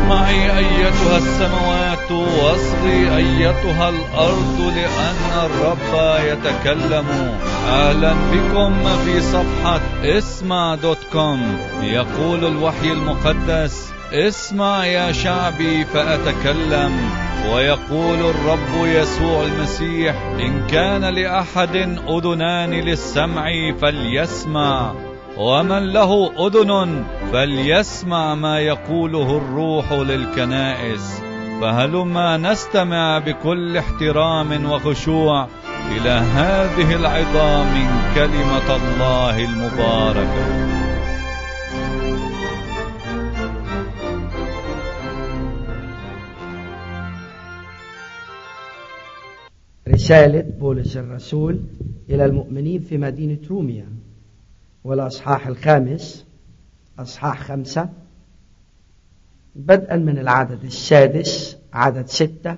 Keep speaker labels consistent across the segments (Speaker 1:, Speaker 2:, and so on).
Speaker 1: اسمعي أيتها السماوات واصغي أيتها الأرض لأن الرب يتكلم أهلا بكم في صفحة اسمع دوت كوم يقول الوحي المقدس اسمع يا شعبي فأتكلم ويقول الرب يسوع المسيح إن كان لأحد أذنان للسمع فليسمع ومن له أذن فليسمع ما يقوله الروح للكنائس فهلما نستمع بكل احترام وخشوع إلى هذه العظام من كلمة الله المباركة
Speaker 2: رسالة بولس الرسول إلى المؤمنين في مدينة روميا والأصحاح الخامس أصحاح خمسة بدءا من العدد السادس عدد ستة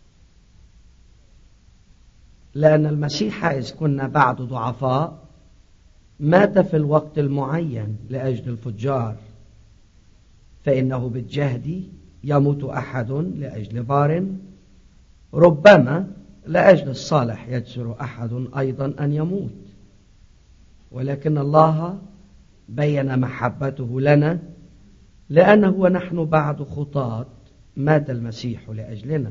Speaker 2: لأن المسيح إذ كنا بعد ضعفاء مات في الوقت المعين لأجل الفجار فإنه بالجهد يموت أحد لأجل بار ربما لأجل الصالح يجسر أحد أيضا أن يموت ولكن الله بين محبته لنا لأنه ونحن بعد خطاة مات المسيح لأجلنا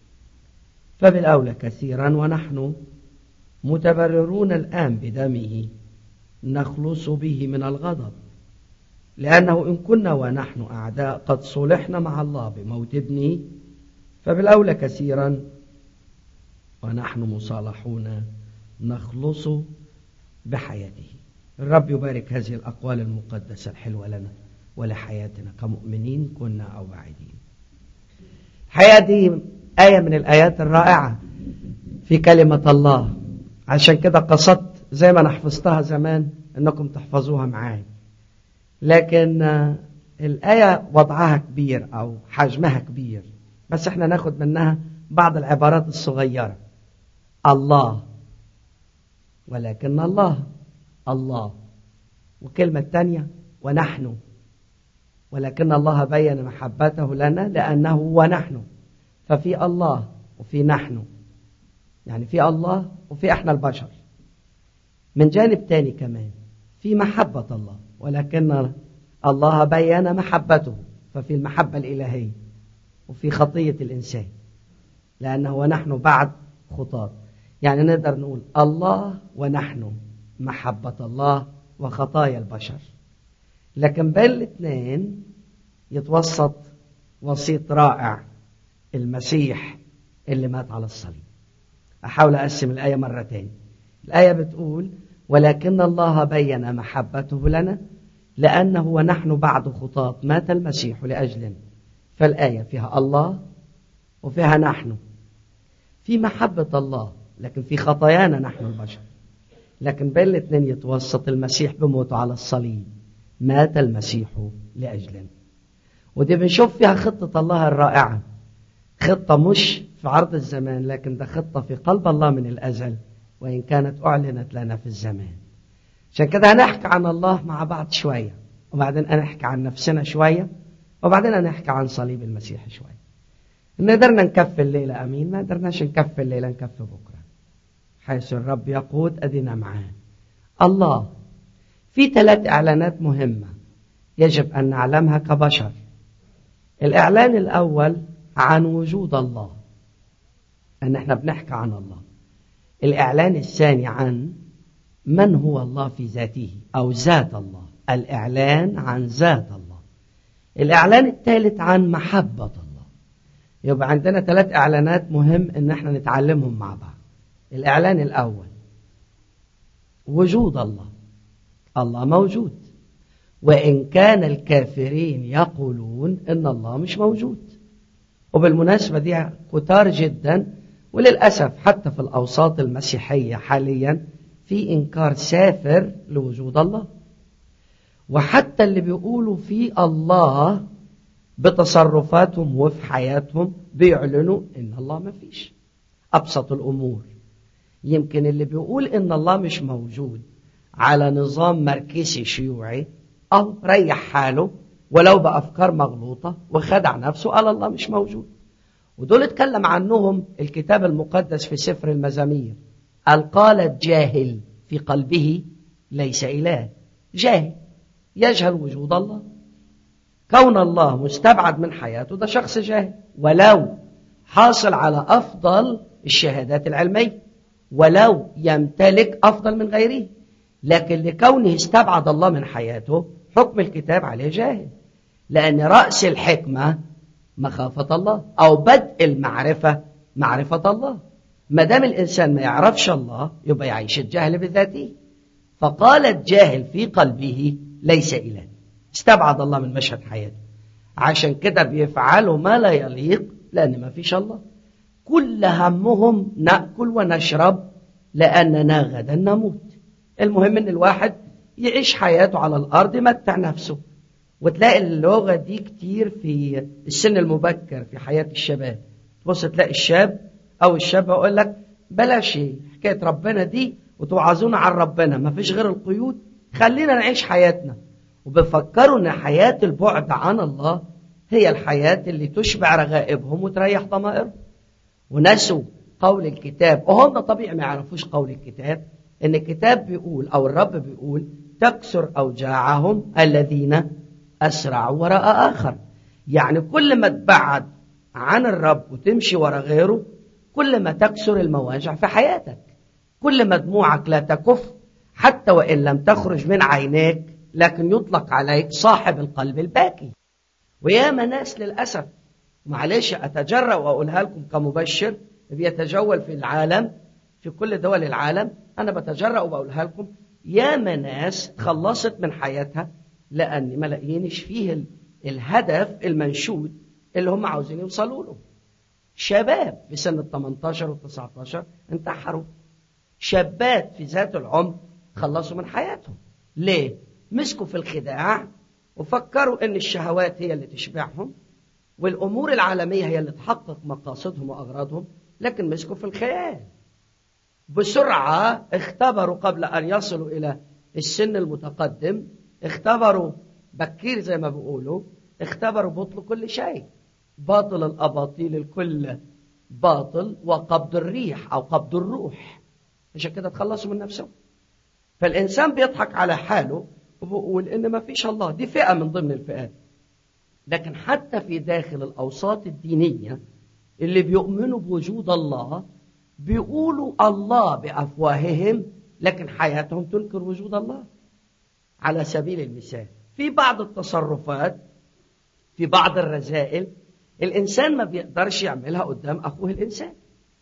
Speaker 2: فبالأولى كثيرا ونحن متبررون الآن بدمه نخلص به من الغضب لأنه إن كنا ونحن أعداء قد صلحنا مع الله بموت ابنه فبالأولى كثيرا ونحن مصالحون نخلص بحياته الرب يبارك هذه الأقوال المقدسة الحلوة لنا ولحياتنا كمؤمنين كنا أو بعيدين الحقيقة دي آية من الآيات الرائعة في كلمة الله عشان كده قصدت زي ما أنا حفظتها زمان أنكم تحفظوها معاي لكن الآية وضعها كبير أو حجمها كبير بس احنا ناخد منها بعض العبارات الصغيرة الله ولكن الله الله وكلمة تانية ونحن ولكن الله بين محبته لنا لأنه ونحن ففي الله وفي نحن يعني في الله وفي احنا البشر من جانب تاني كمان في محبة الله ولكن الله بين محبته ففي المحبة الإلهية وفي خطية الإنسان لأنه ونحن بعد خطاة يعني نقدر نقول الله ونحن محبة الله وخطايا البشر لكن بين الاثنين يتوسط وسيط رائع المسيح اللي مات على الصليب أحاول أقسم الآية مرة تاني الآية بتقول ولكن الله بين محبته لنا لأنه ونحن بعد خطاة مات المسيح لأجلنا فالآية فيها الله وفيها نحن في محبة الله لكن في خطايانا نحن البشر لكن بين الاثنين يتوسط المسيح بموته على الصليب مات المسيح لأجلنا ودي بنشوف فيها خطة الله الرائعة خطة مش في عرض الزمان لكن ده خطة في قلب الله من الأزل وإن كانت أعلنت لنا في الزمان عشان كده هنحكي عن الله مع بعض شوية وبعدين هنحكي عن نفسنا شوية وبعدين هنحكي عن صليب المسيح شوية إن قدرنا نكفي الليلة أمين ما قدرناش نكفي الليلة نكفي بكرة حيث الرب يقود أدينا معاه الله في ثلاث إعلانات مهمة يجب أن نعلمها كبشر الإعلان الأول عن وجود الله أن احنا بنحكي عن الله الإعلان الثاني عن من هو الله في ذاته أو ذات الله الإعلان عن ذات الله الإعلان الثالث عن محبة الله يبقى عندنا ثلاث إعلانات مهم إن احنا نتعلمهم مع بعض الإعلان الأول وجود الله الله موجود وإن كان الكافرين يقولون إن الله مش موجود وبالمناسبة دي كتار جدا وللأسف حتى في الأوساط المسيحية حاليا في إنكار سافر لوجود الله وحتى اللي بيقولوا في الله بتصرفاتهم وفي حياتهم بيعلنوا إن الله ما فيش أبسط الأمور يمكن اللي بيقول إن الله مش موجود على نظام مركزي شيوعي أو ريح حاله ولو بأفكار مغلوطة وخدع نفسه قال الله مش موجود ودول اتكلم عنهم الكتاب المقدس في سفر المزامير قال قال الجاهل في قلبه ليس إله جاهل يجهل وجود الله كون الله مستبعد من حياته ده شخص جاهل ولو حاصل على أفضل الشهادات العلمية ولو يمتلك أفضل من غيره لكن لكونه استبعد الله من حياته حكم الكتاب عليه جاهل لأن رأس الحكمة مخافة الله أو بدء المعرفة معرفة الله ما دام الإنسان ما يعرفش الله يبقى يعيش الجهل بذاته فقال الجاهل في قلبه ليس إله استبعد الله من مشهد حياته عشان كده بيفعلوا ما لا يليق لأن ما فيش الله كل همهم نأكل ونشرب لأننا غدا نموت المهم ان الواحد يعيش حياته على الأرض يمتع نفسه وتلاقي اللغة دي كتير في السن المبكر في حياة الشباب تبص تلاقي الشاب أو الشاب يقول لك بلاش حكاية ربنا دي وتوعظونا عن ربنا ما فيش غير القيود خلينا نعيش حياتنا وبيفكروا ان حياة البعد عن الله هي الحياة اللي تشبع رغائبهم وتريح ضمائرهم ونسوا قول الكتاب وهم طبيعي ما يعرفوش قول الكتاب ان الكتاب بيقول او الرب بيقول تكسر اوجاعهم الذين اسرعوا وراء اخر يعني كل ما تبعد عن الرب وتمشي ورا غيره كل ما تكسر المواجع في حياتك كل ما دموعك لا تكف حتى وان لم تخرج من عينيك لكن يطلق عليك صاحب القلب الباكي وياما ناس للاسف معلش اتجرأ واقولها لكم كمبشر بيتجول في العالم في كل دول العالم أنا بتجرأ وبقولها لكم ياما ناس خلصت من حياتها لأن ما لاقيينش فيه الهدف المنشود اللي هم عاوزين يوصلوا له شباب في سن ال 18 وال 19 انتحروا شابات في ذات العمر خلصوا من حياتهم ليه؟ مسكوا في الخداع وفكروا ان الشهوات هي اللي تشبعهم والامور العالميه هي اللي تحقق مقاصدهم واغراضهم لكن مسكوا في الخيال بسرعة اختبروا قبل أن يصلوا إلى السن المتقدم اختبروا بكير زي ما بيقولوا اختبروا بطل كل شيء باطل الأباطيل الكل باطل وقبض الريح أو قبض الروح عشان كده تخلصوا من نفسهم فالإنسان بيضحك على حاله وبيقول إن ما فيش الله دي فئة من ضمن الفئات لكن حتى في داخل الأوساط الدينية اللي بيؤمنوا بوجود الله بيقولوا الله بأفواههم لكن حياتهم تنكر وجود الله على سبيل المثال في بعض التصرفات في بعض الرذائل الإنسان ما بيقدرش يعملها قدام أخوه الإنسان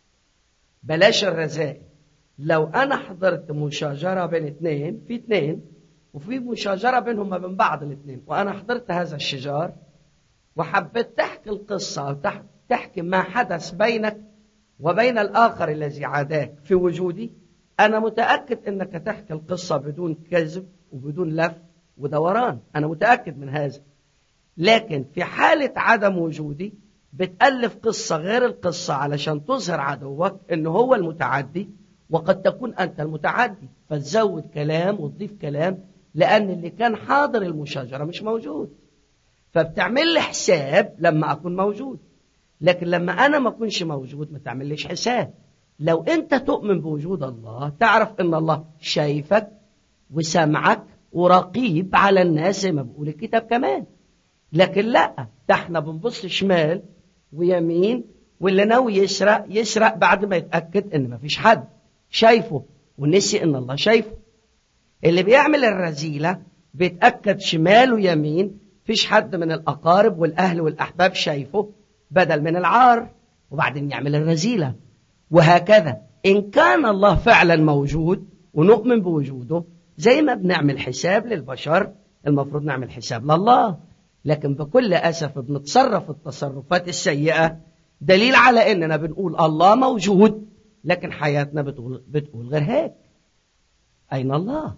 Speaker 2: بلاش الرذائل لو أنا حضرت مشاجرة بين اثنين في اثنين وفي مشاجرة بينهم ما بين بعض الاثنين وأنا حضرت هذا الشجار وحبيت تحكي القصة أو تحكي ما حدث بينك وبين الآخر الذي عاداك في وجودي أنا متأكد أنك تحكي القصة بدون كذب وبدون لف ودوران أنا متأكد من هذا لكن في حالة عدم وجودي بتألف قصة غير القصة علشان تظهر عدوك أنه هو المتعدي وقد تكون أنت المتعدي فتزود كلام وتضيف كلام لأن اللي كان حاضر المشاجرة مش موجود فبتعمل لي حساب لما أكون موجود لكن لما أنا ما أكونش موجود ما تعمليش حساب لو أنت تؤمن بوجود الله تعرف أن الله شايفك وسمعك ورقيب على الناس زي ما بيقول الكتاب كمان لكن لا ده احنا بنبص شمال ويمين واللي ناوي يسرق يسرق بعد ما يتأكد ان مفيش حد شايفه ونسي ان الله شايفه اللي بيعمل الرذيلة بيتأكد شمال ويمين فيش حد من الأقارب والأهل والأحباب شايفه بدل من العار وبعدين يعمل الرذيلة وهكذا إن كان الله فعلا موجود ونؤمن بوجوده زي ما بنعمل حساب للبشر المفروض نعمل حساب لله لكن بكل أسف بنتصرف التصرفات السيئة دليل على إننا بنقول الله موجود لكن حياتنا بتقول, بتقول غير هيك أين الله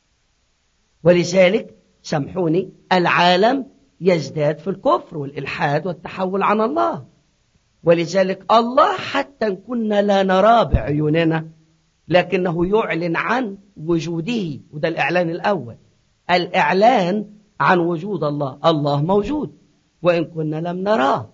Speaker 2: ولذلك سامحوني العالم يزداد في الكفر والإلحاد والتحول عن الله ولذلك الله حتى كنا لا نراه بعيوننا لكنه يعلن عن وجوده وده الإعلان الأول الإعلان عن وجود الله الله موجود وإن كنا لم نراه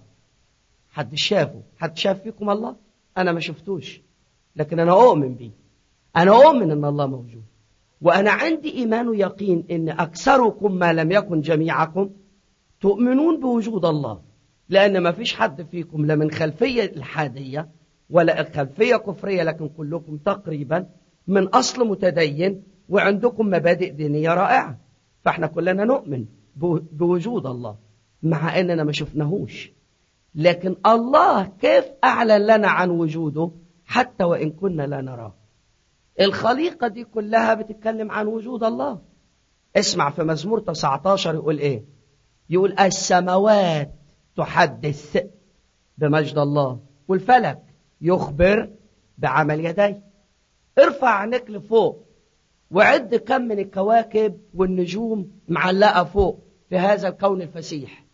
Speaker 2: حد شافه حد شاف فيكم الله أنا ما شفتوش لكن أنا أؤمن به أنا أؤمن أن الله موجود وأنا عندي إيمان ويقين أن أكثركم ما لم يكن جميعكم تؤمنون بوجود الله لأن ما فيش حد فيكم لا من خلفية الحادية ولا خلفية كفرية لكن كلكم تقريبا من أصل متدين وعندكم مبادئ دينية رائعة فاحنا كلنا نؤمن بوجود الله مع أننا ما شفناهوش لكن الله كيف أعلن لنا عن وجوده حتى وإن كنا لا نراه الخليقة دي كلها بتتكلم عن وجود الله اسمع في مزمور 19 يقول ايه يقول السماوات تحدث بمجد الله والفلك يخبر بعمل يديه ارفع عينيك لفوق وعد كم من الكواكب والنجوم معلقة فوق في هذا الكون الفسيح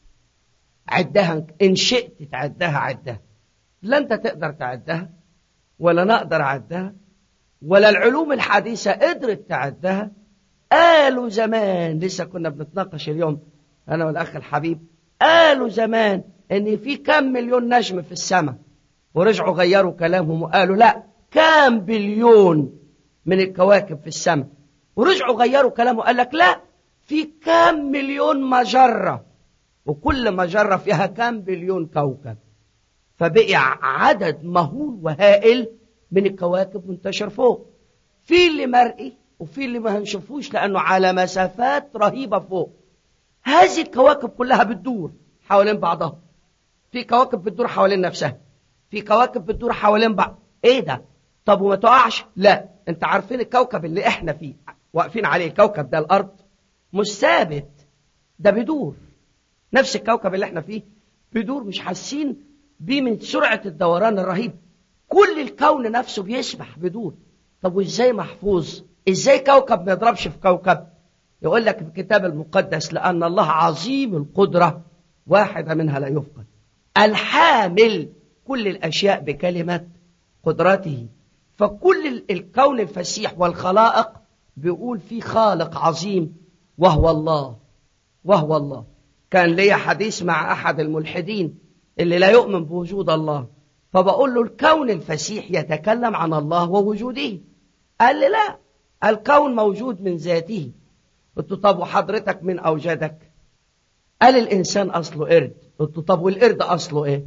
Speaker 2: عدها إن شئت تعدها عدها لا أنت تقدر تعدها ولا نقدر أعدها ولا العلوم الحديثة قدرت تعدها قالوا زمان لسه كنا بنتناقش اليوم أنا والأخ الحبيب قالوا زمان إن في كم مليون نجم في السماء ورجعوا غيروا كلامهم وقالوا لا كام بليون من الكواكب في السماء ورجعوا غيروا كلامه وقال لك لا في كام مليون مجرة وكل مجرة فيها كام بليون كوكب فبقي عدد مهول وهائل من الكواكب منتشر فوق في اللي مرئي وفي اللي ما هنشوفوش لأنه على مسافات رهيبة فوق هذه الكواكب كلها بتدور حوالين بعضها في كواكب بتدور حوالين نفسها في كواكب بتدور حوالين بعض ايه ده طب وما تقعش لا انت عارفين الكوكب اللي احنا فيه واقفين عليه الكوكب ده الارض مش ثابت ده بيدور نفس الكوكب اللي احنا فيه بيدور مش حاسين بيه من سرعة الدوران الرهيب كل الكون نفسه بيسبح بيدور طب وازاي محفوظ ازاي كوكب ما يضربش في كوكب يقول لك في الكتاب المقدس لأن الله عظيم القدرة واحدة منها لا يفقد الحامل كل الأشياء بكلمة قدرته فكل الكون الفسيح والخلائق بيقول في خالق عظيم وهو الله وهو الله كان لي حديث مع أحد الملحدين اللي لا يؤمن بوجود الله فبقول له الكون الفسيح يتكلم عن الله ووجوده قال لي لا الكون موجود من ذاته قلت طب وحضرتك من أوجدك قال الإنسان أصله قرد قلت طب والقرد أصله إيه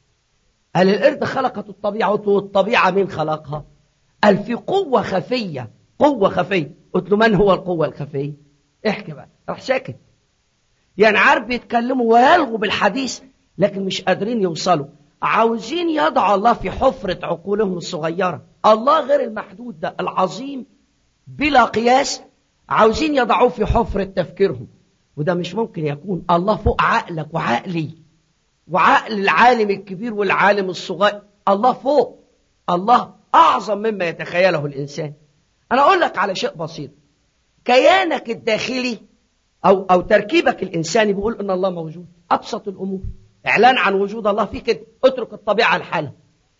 Speaker 2: قال القرد خلقت الطبيعة قلت والطبيعة مين خلقها قال في قوة خفية قوة خفية قلت له من هو القوة الخفية احكي بقى راح ساكت يعني عارف بيتكلموا ويلغوا بالحديث لكن مش قادرين يوصلوا عاوزين يضع الله في حفرة عقولهم الصغيرة الله غير المحدود ده العظيم بلا قياس عاوزين يضعوه في حفرة تفكيرهم وده مش ممكن يكون الله فوق عقلك وعقلي وعقل العالم الكبير والعالم الصغير الله فوق الله أعظم مما يتخيله الإنسان أنا أقول لك على شيء بسيط كيانك الداخلي أو, أو تركيبك الإنساني بيقول إن الله موجود أبسط الأمور إعلان عن وجود الله في كده اترك الطبيعة لحالها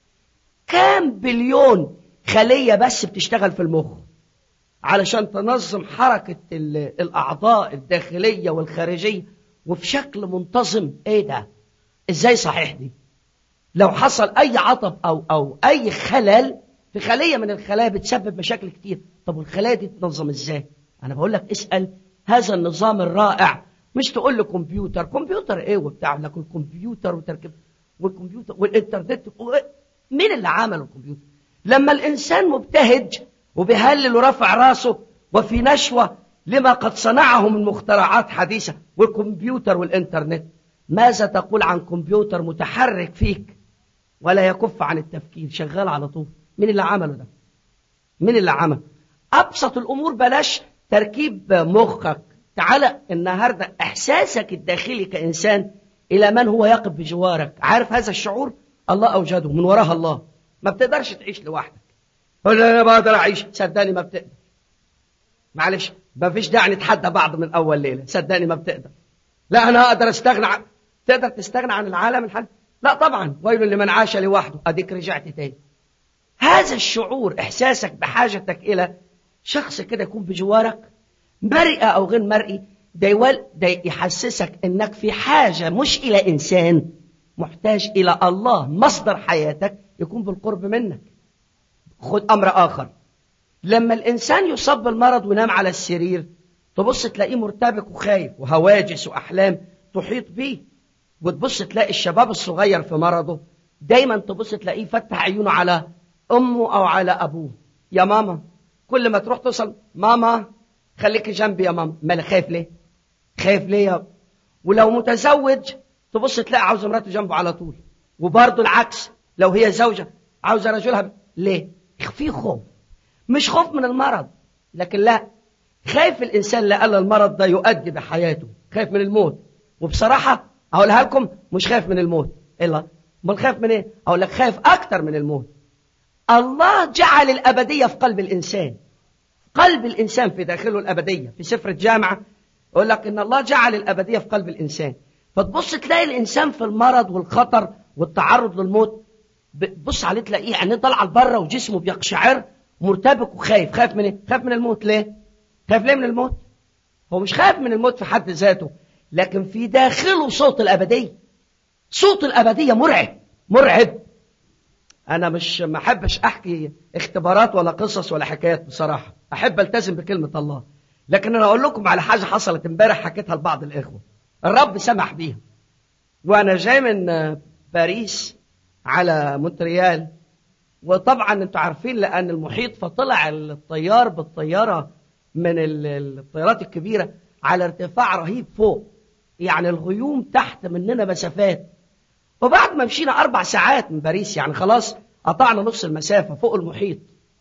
Speaker 2: كام بليون خلية بس بتشتغل في المخ علشان تنظم حركة الأعضاء الداخلية والخارجية وفي شكل منتظم ايه ده ازاي صحيح دي لو حصل اي عطب او او اي خلل في خلية من الخلايا بتسبب مشاكل كتير طب والخلايا دي تنظم ازاي انا بقول لك اسأل هذا النظام الرائع مش تقول له كمبيوتر كمبيوتر ايه وبتاع لك الكمبيوتر وتركب والكمبيوتر والانترنت مين اللي عمل الكمبيوتر لما الانسان مبتهج وبيهلل ورفع راسه وفي نشوة لما قد صنعه من مخترعات حديثة والكمبيوتر والإنترنت ماذا تقول عن كمبيوتر متحرك فيك ولا يكف عن التفكير شغال على طول مين اللي عمله ده مين اللي عمل أبسط الأمور بلاش تركيب مخك تعالى النهاردة إحساسك الداخلي كإنسان إلى من هو يقف بجوارك عارف هذا الشعور الله أوجده من وراها الله ما بتقدرش تعيش لوحدك قول انا بقدر اعيش صدقني ما بتقدر معلش ما فيش داعي نتحدى بعض من اول ليله صدقني ما بتقدر لا انا اقدر استغنى عن تقدر تستغنى عن العالم الحد لا طبعا ويل لمن عاش لوحده اديك رجعت تاني هذا الشعور احساسك بحاجتك الى شخص كده يكون بجوارك مرئي او غير مرئي ده, يول... ده يحسسك انك في حاجة مش الى انسان محتاج الى الله مصدر حياتك يكون بالقرب منك خد امر اخر لما الانسان يصاب بالمرض وينام على السرير تبص تلاقيه مرتبك وخايف وهواجس واحلام تحيط بيه وتبص تلاقي الشباب الصغير في مرضه دايما تبص تلاقيه فتح عيونه على امه او على ابوه يا ماما كل ما تروح توصل ماما خليكي جنبي يا ماما مالك خايف ليه خايف ليه يا ولو متزوج تبص تلاقي عاوز مراته جنبه على طول وبرضه العكس لو هي زوجة عاوزة رجلها ليه في خوف مش خوف من المرض لكن لا خايف الإنسان لأن المرض ده يؤدي بحياته خايف من الموت وبصراحة أقولها لكم مش خايف من الموت إلا امال خايف من إيه أقول لك خايف أكتر من الموت الله جعل الأبدية في قلب الإنسان قلب الإنسان في داخله الأبدية في سفر الجامعة يقول لك إن الله جعل الأبدية في قلب الإنسان فتبص تلاقي الإنسان في المرض والخطر والتعرض للموت بص عليه تلاقيه عينيه طالعه لبره وجسمه بيقشعر مرتبك وخايف خايف من ايه؟ خايف من الموت ليه؟ خايف ليه من الموت؟ هو مش خايف من الموت في حد ذاته لكن في داخله صوت الأبدية صوت الأبدية مرعب مرعب أنا مش ما أحبش أحكي اختبارات ولا قصص ولا حكايات بصراحة أحب ألتزم بكلمة الله لكن أنا أقول لكم على حاجة حصلت امبارح حكيتها لبعض الإخوة الرب سمح بيها وأنا جاي من باريس على مونتريال وطبعا انتوا عارفين لأن المحيط فطلع الطيار بالطيارة من الطيارات الكبيرة على ارتفاع رهيب فوق يعني الغيوم تحت مننا مسافات وبعد ما مشينا أربع ساعات من باريس يعني خلاص قطعنا نص المسافة فوق المحيط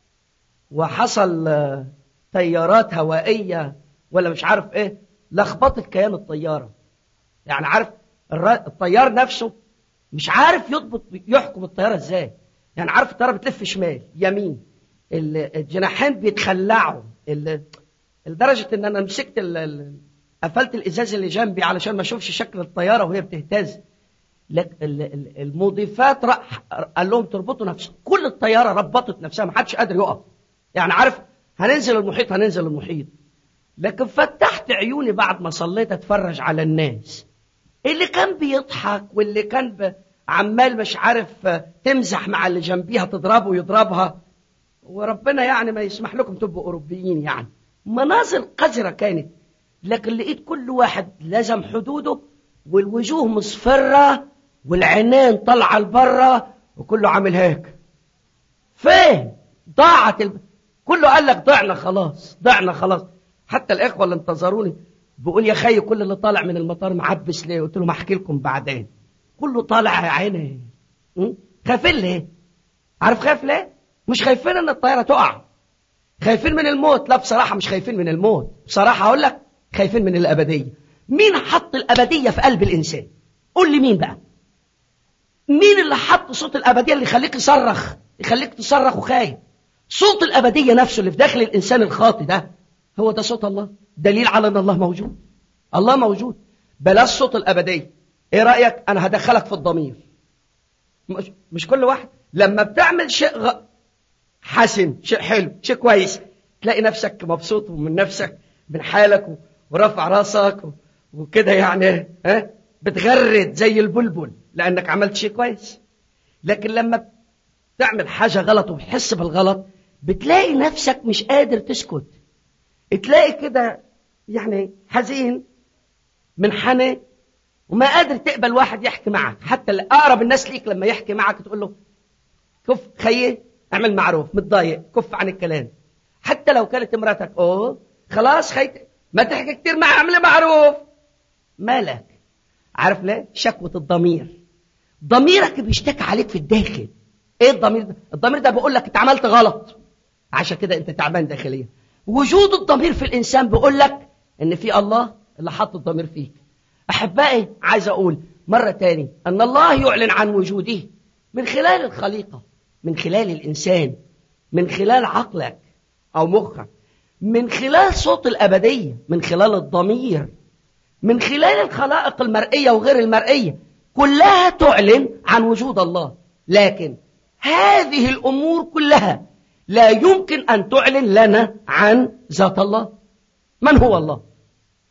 Speaker 2: وحصل تيارات هوائية ولا مش عارف ايه لخبطت كيان الطيارة يعني عارف الطيار نفسه مش عارف يضبط يحكم الطيارة ازاي يعني عارف الطيارة بتلف شمال يمين الجناحين بيتخلعوا لدرجة ان انا مسكت قفلت الازاز اللي جنبي علشان ما اشوفش شكل الطيارة وهي بتهتز المضيفات قال لهم تربطوا نفسكم كل الطيارة ربطت نفسها ما حدش قادر يقف يعني عارف هننزل المحيط هننزل المحيط لكن فتحت عيوني بعد ما صليت اتفرج على الناس اللي كان بيضحك واللي كان عمال مش عارف تمزح مع اللي جنبيها تضربه ويضربها وربنا يعني ما يسمح لكم تبقوا أوروبيين يعني مناظر قذرة كانت لكن لقيت كل واحد لزم حدوده والوجوه مصفرة والعينين طالعة لبره وكله عامل هيك فين ضاعت الب... كله قال لك ضعنا خلاص ضعنا خلاص حتى الإخوة اللي انتظروني بيقول يا خي كل اللي طالع من المطار معبس ليه قلت لهم احكي لكم بعدين كله طالع يا عيني خايفين ليه عارف خايف ليه مش خايفين ان الطياره تقع خايفين من الموت لا بصراحه مش خايفين من الموت بصراحه اقول لك خايفين من الابديه مين حط الابديه في قلب الانسان قول لي مين بقى مين اللي حط صوت الابديه اللي يخليك تصرخ يخليك تصرخ وخايف صوت الابديه نفسه اللي في داخل الانسان الخاطي ده هو ده صوت الله دليل على ان الله موجود الله موجود بلاش صوت الابديه ايه رايك انا هدخلك في الضمير مش, مش كل واحد لما بتعمل شيء غ... حسن شيء حلو شيء كويس تلاقي نفسك مبسوط من نفسك من حالك و... ورفع راسك و... وكده يعني ها بتغرد زي البلبل لانك عملت شيء كويس لكن لما تعمل حاجه غلط وبتحس بالغلط بتلاقي نفسك مش قادر تسكت تلاقي كده يعني حزين منحني وما قادر تقبل واحد يحكي معك حتى اقرب الناس ليك لما يحكي معك تقول له كف خيي اعمل معروف متضايق كف عن الكلام حتى لو كانت مراتك اوه خلاص خيت ما تحكي كتير مع اعمل معروف مالك عارف ليه شكوة الضمير ضميرك بيشتكي عليك في الداخل ايه الضمير ده الضمير ده بيقول لك انت عملت غلط عشان كده انت تعبان داخليا وجود الضمير في الانسان بيقول لك ان في الله اللي حط الضمير فيك احبائي عايز اقول مرة تاني ان الله يعلن عن وجوده من خلال الخليقة من خلال الانسان من خلال عقلك او مخك من خلال صوت الابدية من خلال الضمير من خلال الخلائق المرئية وغير المرئية كلها تعلن عن وجود الله لكن هذه الأمور كلها لا يمكن أن تعلن لنا عن ذات الله من هو الله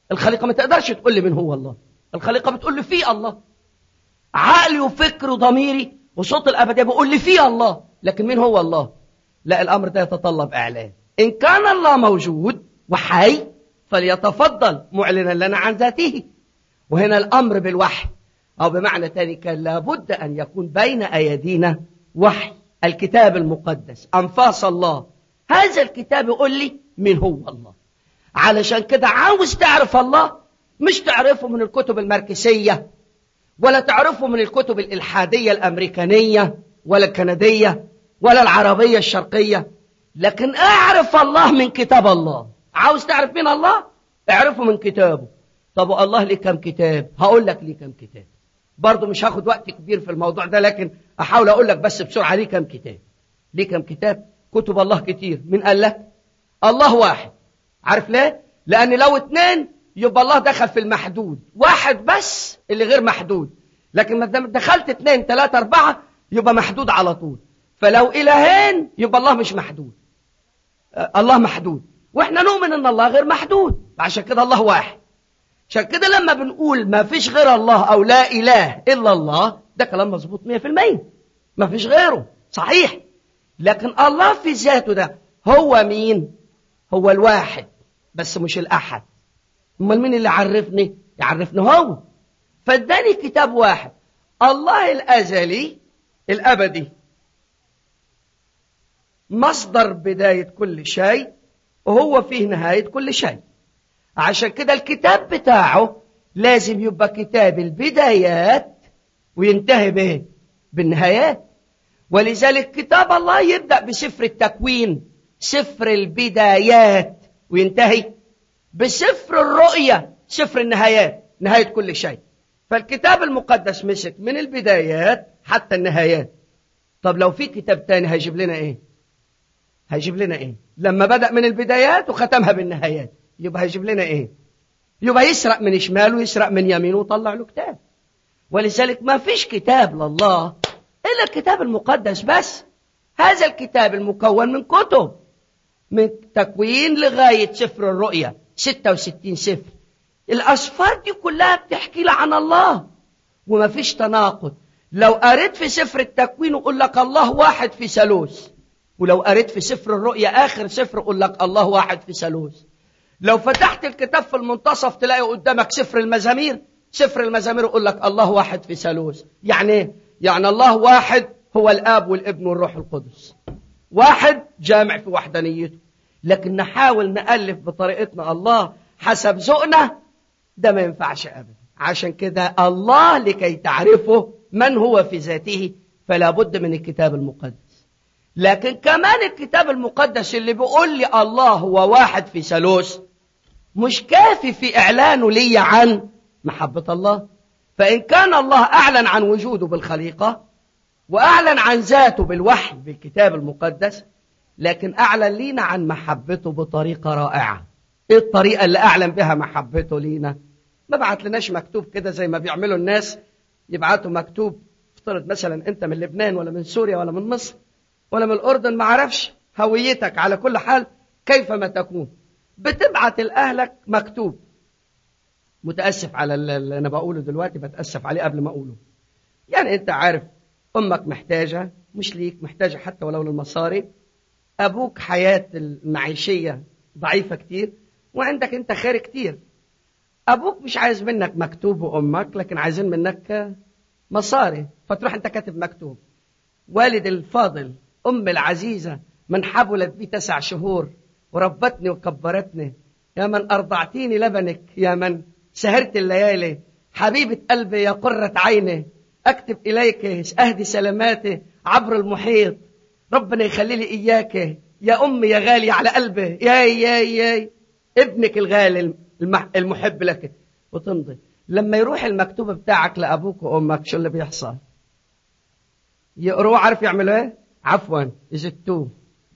Speaker 2: الخليقة ما تقدرش تقول لي من هو الله الخليقة بتقول لي في الله عقلي وفكري وضميري وصوت الأبدية بيقول لي في الله لكن مين هو الله لا الأمر ده يتطلب إعلان إن كان الله موجود وحي فليتفضل معلنا لنا عن ذاته وهنا الأمر بالوحي أو بمعنى تاني كان لابد أن يكون بين أيدينا وحي الكتاب المقدس أنفاس الله هذا الكتاب يقول لي من هو الله علشان كده عاوز تعرف الله مش تعرفه من الكتب الماركسية ولا تعرفه من الكتب الإلحادية الأمريكانية ولا الكندية ولا العربية الشرقية لكن اعرف الله من كتاب الله عاوز تعرف مين الله اعرفه من كتابه طب الله ليه كم كتاب هقول لك ليه كم كتاب برضه مش هاخد وقت كبير في الموضوع ده لكن احاول اقول لك بس بسرعه ليه كم كتاب ليه كم كتاب كتب الله كتير مين قال لك الله واحد عارف ليه لان لو اتنين يبقى الله دخل في المحدود واحد بس اللي غير محدود لكن ما دخلت اتنين تلاتة اربعة يبقى محدود على طول فلو الهين يبقى الله مش محدود الله محدود واحنا نؤمن ان الله غير محدود عشان كده الله واحد عشان كده لما بنقول ما فيش غير الله او لا اله الا الله ده كلام مظبوط 100% ما فيش غيره صحيح لكن الله في ذاته ده هو مين هو الواحد بس مش الاحد امال مين اللي عرفني يعرفني هو فاداني كتاب واحد الله الازلي الابدي مصدر بدايه كل شيء وهو فيه نهايه كل شيء عشان كده الكتاب بتاعه لازم يبقى كتاب البدايات وينتهي بايه بالنهايات ولذلك كتاب الله يبدأ بسفر التكوين سفر البدايات وينتهي بسفر الرؤية سفر النهايات نهاية كل شيء فالكتاب المقدس مسك من البدايات حتى النهايات طب لو في كتاب تاني هيجيب لنا ايه هيجيب لنا ايه لما بدأ من البدايات وختمها بالنهايات يبقى هيجيب لنا ايه يبقى يسرق من شماله ويسرق من يمينه ويطلع له كتاب ولذلك ما فيش كتاب لله إلا الكتاب المقدس بس هذا الكتاب المكون من كتب من تكوين لغاية سفر الرؤيا 66 سفر الأسفار دي كلها بتحكي لي عن الله وما فيش تناقض لو قريت في سفر التكوين يقول لك الله واحد في ثالوث ولو قريت في سفر الرؤيا آخر سفر يقول لك الله واحد في ثالوث لو فتحت الكتاب في المنتصف تلاقي قدامك سفر المزامير سفر المزامير يقول لك الله واحد في ثالوث يعني ايه يعني الله واحد هو الاب والابن والروح القدس واحد جامع في وحدانيته لكن نحاول نالف بطريقتنا الله حسب ذوقنا ده ما ينفعش ابدا عشان كده الله لكي تعرفه من هو في ذاته فلا بد من الكتاب المقدس لكن كمان الكتاب المقدس اللي بيقول لي الله هو واحد في ثالوث مش كافي في إعلانه لي عن محبة الله فإن كان الله أعلن عن وجوده بالخليقة وأعلن عن ذاته بالوحي بالكتاب المقدس لكن أعلن لينا عن محبته بطريقة رائعة إيه الطريقة اللي أعلن بها محبته لينا ما بعت لناش مكتوب كده زي ما بيعملوا الناس يبعتوا مكتوب افترض مثلا أنت من لبنان ولا من سوريا ولا من مصر ولا من الأردن ما عرفش هويتك على كل حال كيفما تكون بتبعت لأهلك مكتوب متأسف على اللي أنا بقوله دلوقتي بتأسف عليه قبل ما أقوله يعني أنت عارف أمك محتاجة مش ليك محتاجة حتى ولو للمصاري أبوك حياة المعيشية ضعيفة كتير وعندك أنت خير كتير أبوك مش عايز منك مكتوب وأمك لكن عايزين منك مصاري فتروح أنت كاتب مكتوب والد الفاضل أم العزيزة من حبلت بي تسع شهور وربتني وكبرتني يا من أرضعتيني لبنك يا من سهرت الليالي حبيبة قلبي يا قرة عيني أكتب إليك أهدي سلاماتي عبر المحيط ربنا يخلي لي إياك يا أمي يا غالي على قلبي يا يا يا ابنك الغالي المحب لك وتمضي لما يروح المكتوب بتاعك لأبوك وأمك شو اللي بيحصل يقروه عارف يعملوا ايه عفوا يزتوه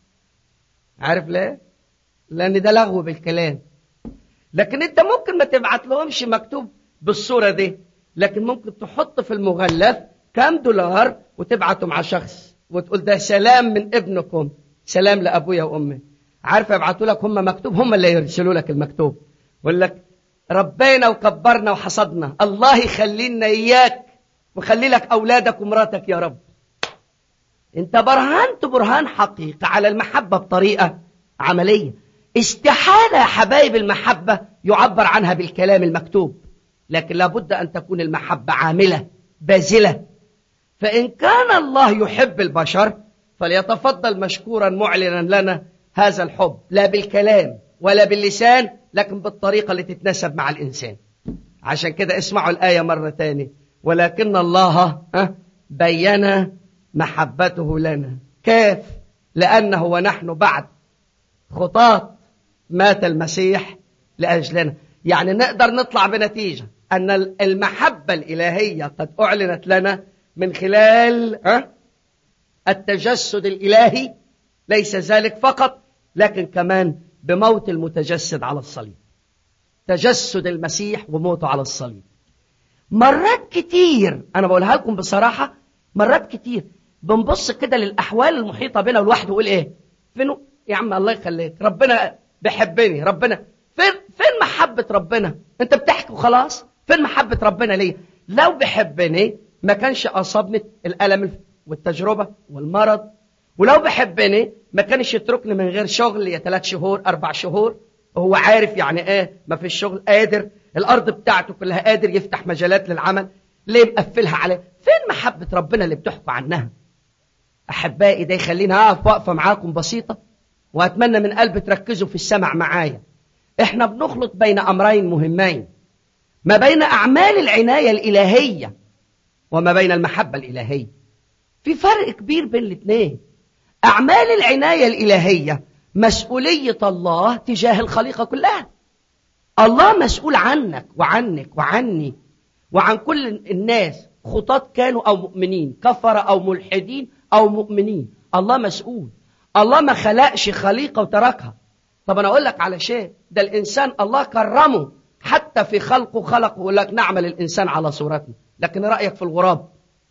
Speaker 2: عارف ليه لان ده لغو بالكلام لكن انت ممكن ما تبعت لهمش مكتوب بالصوره دي لكن ممكن تحط في المغلف كام دولار وتبعته مع شخص وتقول ده سلام من ابنكم سلام لابويا وامي عارف يبعتوا لك هم مكتوب هم اللي يرسلوا لك المكتوب يقول لك ربينا وكبرنا وحصدنا الله يخلينا إياك وخلي لك أولادك ومراتك يا رب انت برهنت برهان حقيقي على المحبة بطريقة عملية استحالة يا حبايب المحبة يعبر عنها بالكلام المكتوب لكن لابد أن تكون المحبة عاملة باذلة فإن كان الله يحب البشر فليتفضل مشكورا معلنا لنا هذا الحب لا بالكلام ولا باللسان لكن بالطريقة اللي تتناسب مع الإنسان عشان كده اسمعوا الآية مرة تاني ولكن الله بين محبته لنا كيف لأنه ونحن بعد خطاة مات المسيح لأجلنا يعني نقدر نطلع بنتيجة أن المحبة الإلهية قد أعلنت لنا من خلال التجسد الإلهي ليس ذلك فقط لكن كمان بموت المتجسد على الصليب تجسد المسيح وموته على الصليب مرات كتير أنا بقولها لكم بصراحة مرات كتير بنبص كده للأحوال المحيطة بنا والواحد يقول إيه فين يا عم الله يخليك ربنا بيحبني ربنا فين فين محبة ربنا انت بتحكي وخلاص فين محبة ربنا ليا لو بيحبني ما كانش أصابني الألم والتجربة والمرض ولو بيحبني ما كانش يتركني من غير شغل يا ثلاث شهور أربع شهور وهو عارف يعني ايه ما في الشغل قادر الأرض بتاعته كلها قادر يفتح مجالات للعمل ليه مقفلها عليه فين محبة ربنا اللي بتحكوا عنها أحبائي ده يخليني أقف وقفة معاكم بسيطة وأتمنى من قلب تركزوا في السمع معايا إحنا بنخلط بين أمرين مهمين ما بين أعمال العناية الإلهية وما بين المحبة الإلهية في فرق كبير بين الاثنين أعمال العناية الإلهية مسؤولية الله تجاه الخليقة كلها الله مسؤول عنك وعنك وعني وعن كل الناس خطاة كانوا أو مؤمنين كفر أو ملحدين أو مؤمنين الله مسؤول الله ما خلقش خليقة وتركها طب أنا أقول لك على شيء ده الإنسان الله كرمه حتى في خلقه خلقه يقول لك نعمل الإنسان على صورتنا لكن رأيك في الغراب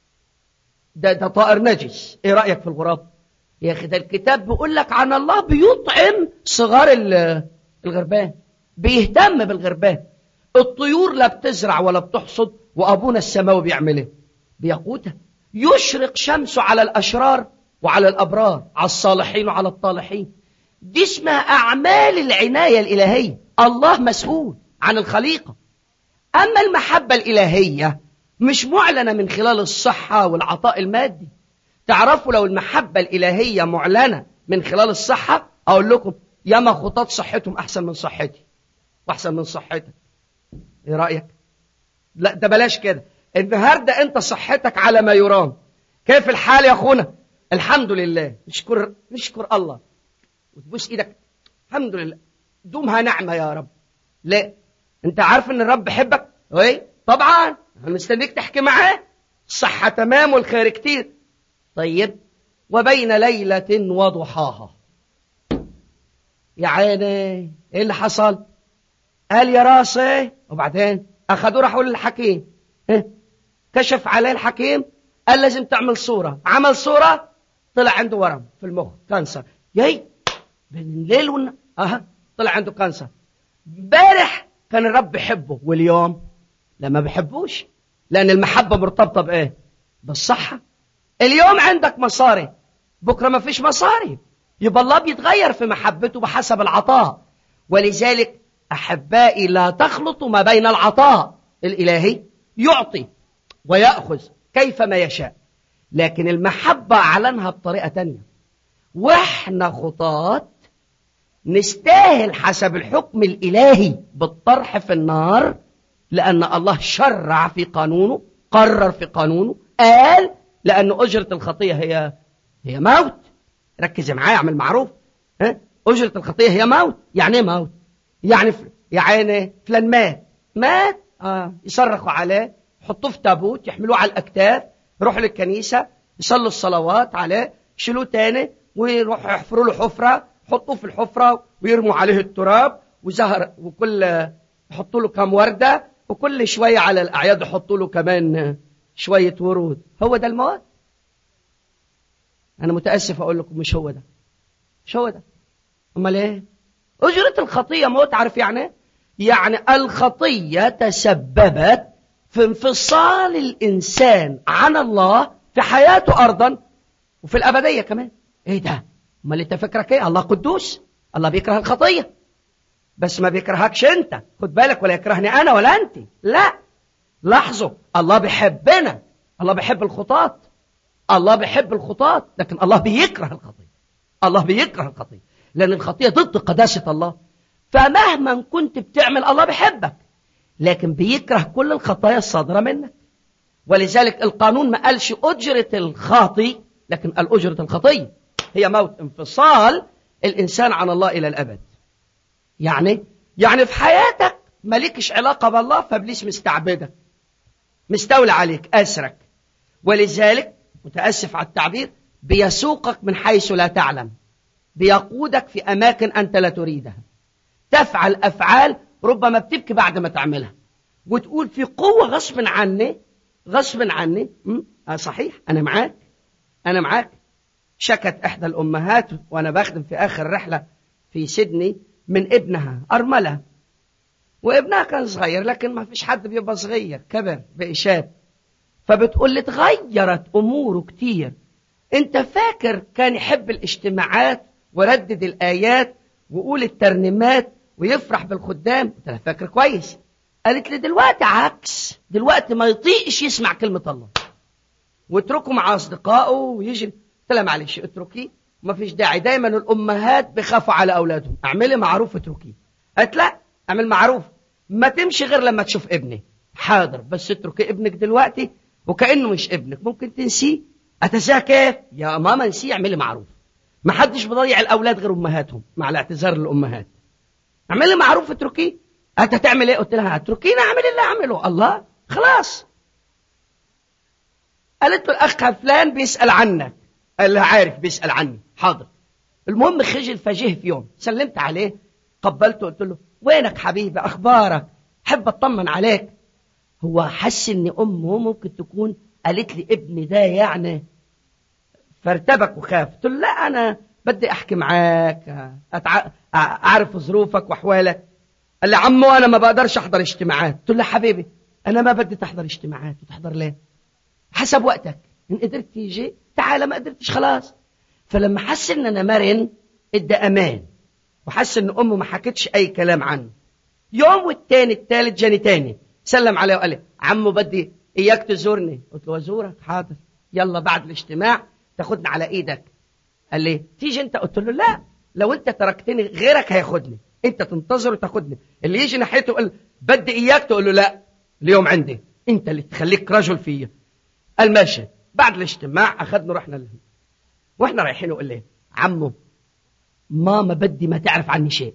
Speaker 2: ده ده طائر نجس ايه رأيك في الغراب يا أخي ده الكتاب بيقول لك عن الله بيطعم صغار الغربان بيهتم بالغربان الطيور لا بتزرع ولا بتحصد وأبونا السماوي بيعمل ايه بيقوتها يشرق شمسه على الأشرار وعلى الأبرار على الصالحين وعلى الطالحين دي اسمها أعمال العناية الإلهية الله مسؤول عن الخليقة أما المحبة الإلهية مش معلنة من خلال الصحة والعطاء المادي تعرفوا لو المحبة الإلهية معلنة من خلال الصحة أقول لكم ياما خطاط صحتهم أحسن من صحتي وأحسن من صحتك إيه رأيك؟ لا ده بلاش كده النهاردة أنت صحتك على ما يرام كيف الحال يا أخونا؟ الحمد لله نشكر نشكر الله وتبوس إيدك الحمد لله دومها نعمة يا رب لا أنت عارف إن الرب بيحبك؟ إيه؟ طبعا مستنيك تحكي معاه الصحة تمام والخير كتير طيب وبين ليلة وضحاها يا عيني ايه اللي حصل قال يا راسي وبعدين اخذوه راحوا للحكيم إيه؟ كشف عليه الحكيم قال لازم تعمل صورة عمل صورة طلع عنده ورم في المخ كانسر ياي بين الليل والن... اها طلع عنده كانسر امبارح كان الرب يحبه واليوم لا ما بحبوش لأن المحبة مرتبطة بإيه بالصحة اليوم عندك مصاري بكرة ما فيش مصاري يبقى الله بيتغير في محبته بحسب العطاء ولذلك أحبائي لا تخلطوا ما بين العطاء الإلهي يعطي ويأخذ كيفما يشاء لكن المحبة أعلنها بطريقة تانية وإحنا خطاة نستاهل حسب الحكم الإلهي بالطرح في النار لأن الله شرع في قانونه قرر في قانونه قال لأن أجرة الخطية هي هي موت ركز معايا اعمل معروف ها أجرة الخطية هي موت يعني ايه موت يعني ف... يعني فلان مات مات آه. يصرخوا عليه يحطوه في تابوت يحملوه على الأكتاف يروحوا للكنيسة يصلوا الصلوات عليه يشيلوه تاني ويروحوا يحفروا له حفرة يحطوه في الحفرة ويرموا عليه التراب وزهر وكل يحطوا له كام وردة وكل شوية على الأعياد يحطوا له كمان شوية ورود هو ده الموت أنا متأسف أقول لكم مش هو ده مش هو ده أمال إيه أجرة الخطية موت عارف يعني إيه يعني الخطية تسببت في انفصال الإنسان عن الله في حياته أرضا وفي الأبدية كمان إيه ده؟ امال انت فكرك ايه الله قدوس الله بيكره الخطيه بس ما بيكرهكش انت خد بالك ولا يكرهني انا ولا انت لا لاحظوا الله بيحبنا الله بيحب الخطاة الله بيحب الخطاة لكن الله بيكره الخطيه الله بيكره الخطيه لان الخطيه ضد قداسه الله فمهما كنت بتعمل الله بيحبك لكن بيكره كل الخطايا الصادره منك ولذلك القانون ما قالش اجره الخاطي لكن قال اجره الخطيه هي موت انفصال الإنسان عن الله إلى الأبد يعني يعني في حياتك مالكش علاقة بالله فابليس مستعبدك مستولى عليك أسرك ولذلك متأسف على التعبير بيسوقك من حيث لا تعلم بيقودك في أماكن أنت لا تريدها تفعل أفعال ربما بتبكي بعد ما تعملها وتقول في قوة غصب عني غصب عني آه صحيح أنا معاك أنا معاك شكت إحدى الأمهات وأنا بخدم في آخر رحلة في سيدني من ابنها أرملة وابنها كان صغير لكن ما فيش حد بيبقى صغير كبر بإشاب فبتقول لي اتغيرت أموره كتير انت فاكر كان يحب الاجتماعات وردد الآيات وقول الترنيمات ويفرح بالخدام قلت لها فاكر كويس قالت لي دلوقتي عكس دلوقتي ما يطيقش يسمع كلمة الله واتركه مع أصدقائه ويجي قلت لها معلش اتركيه ما فيش داعي دايما الامهات بيخافوا على اولادهم اعملي معروف اتركيه قالت لا اعمل معروف ما تمشي غير لما تشوف ابني حاضر بس اتركي ابنك دلوقتي وكانه مش ابنك ممكن تنسيه اتنساه كيف يا ماما نسيه اعملي معروف ما حدش بيضيع الاولاد غير امهاتهم مع الاعتذار للامهات اعملي معروف اتركيه انت هتعمل ايه قلت لها اتركيني اعمل اللي اعمله الله خلاص قالت له الاخ فلان بيسال عنك قال لها عارف بيسأل عني حاضر المهم خجل فجه في يوم سلمت عليه قبلته قلت له وينك حبيبي أخبارك حب أطمن عليك هو حس إن أمه ممكن تكون قالت لي ابني ده يعني فارتبك وخاف قلت له لا أنا بدي أحكي معاك أتع... أعرف ظروفك وأحوالك قال لي عمو أنا ما بقدرش أحضر اجتماعات قلت له حبيبي أنا ما بدي تحضر اجتماعات وتحضر ليه حسب وقتك إن قدرت تيجي تعالى ما قدرتش خلاص فلما حس ان انا مرن ادى امان وحس ان امه ما حكتش اي كلام عنه يوم والتاني التالت جاني تاني سلم عليه وقال لي عمو بدي اياك تزورني قلت له ازورك حاضر يلا بعد الاجتماع تاخدني على ايدك قال لي تيجي انت قلت له لا لو انت تركتني غيرك هياخدني انت تنتظر وتاخدني اللي يجي ناحيته يقول بدي اياك تقول له لا اليوم عندي انت اللي تخليك رجل فيا قال ماشي بعد الاجتماع اخذنا رحنا له واحنا رايحين نقول له عمو ماما بدي ما تعرف عني شيء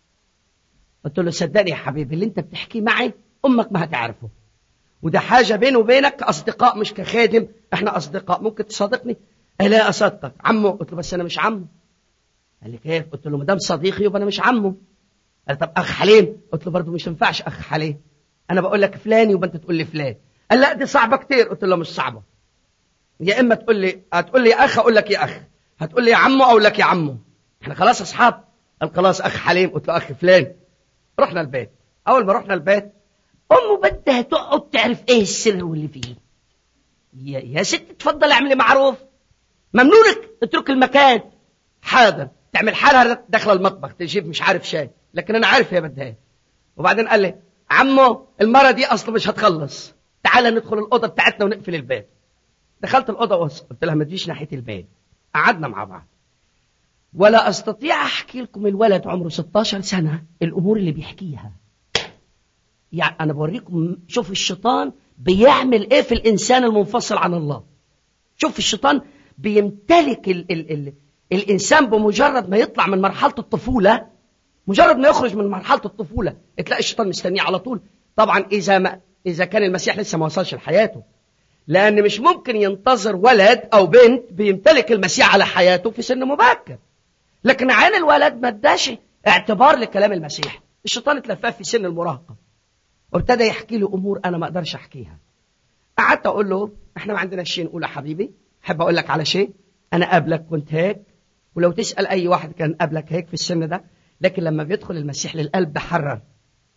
Speaker 2: قلت له صدقني يا حبيبي اللي انت بتحكيه معي امك ما هتعرفه وده حاجة بيني وبينك كأصدقاء مش كخادم احنا أصدقاء ممكن تصادقني لا أصدقك عمو قلت له بس أنا مش عمو قال لي كيف قلت له ما دام صديقي يبقى أنا مش عمو قال طب أخ حليم قلت له برضه مش ينفعش أخ حليم أنا بقول لك فلان يبقى أنت تقول لي فلان قال لا دي صعبة كتير قلت له مش صعبة يا اما تقول لي هتقول لي يا اخ اقول لك يا اخ هتقول لي يا عمو اقول لك يا عمو احنا خلاص اصحاب قال خلاص اخ حليم قلت له اخ فلان رحنا البيت اول ما رحنا البيت امه بدها تقعد تعرف ايه السر واللي فيه يا, يا ست تفضل اعملي معروف ممنونك اترك المكان حاضر تعمل حالها داخله المطبخ تجيب مش عارف شاي لكن انا عارف هي بدها ايه وبعدين قال لي عمو المره دي اصلا مش هتخلص تعالى ندخل الاوضه بتاعتنا ونقفل الباب دخلت الأوضة قلت لها ما تجيش ناحية الباب قعدنا مع بعض ولا أستطيع أحكي لكم الولد عمره 16 سنة الأمور اللي بيحكيها يعني أنا بوريكم شوف الشيطان بيعمل إيه في الإنسان المنفصل عن الله شوف الشيطان بيمتلك ال ال ال الإنسان بمجرد ما يطلع من مرحلة الطفولة مجرد ما يخرج من مرحلة الطفولة تلاقي الشيطان مستنيه على طول طبعا إذا ما إذا كان المسيح لسه ما وصلش لحياته لأن مش ممكن ينتظر ولد أو بنت بيمتلك المسيح على حياته في سن مبكر لكن عين الولد ما اداش اعتبار لكلام المسيح الشيطان اتلفاه في سن المراهقة وابتدى يحكي له أمور أنا ما أقدرش أحكيها قعدت أقول له إحنا ما عندنا شيء نقوله يا حبيبي أحب أقول لك على شيء أنا قبلك كنت هيك ولو تسأل أي واحد كان قبلك هيك في السن ده لكن لما بيدخل المسيح للقلب بحرر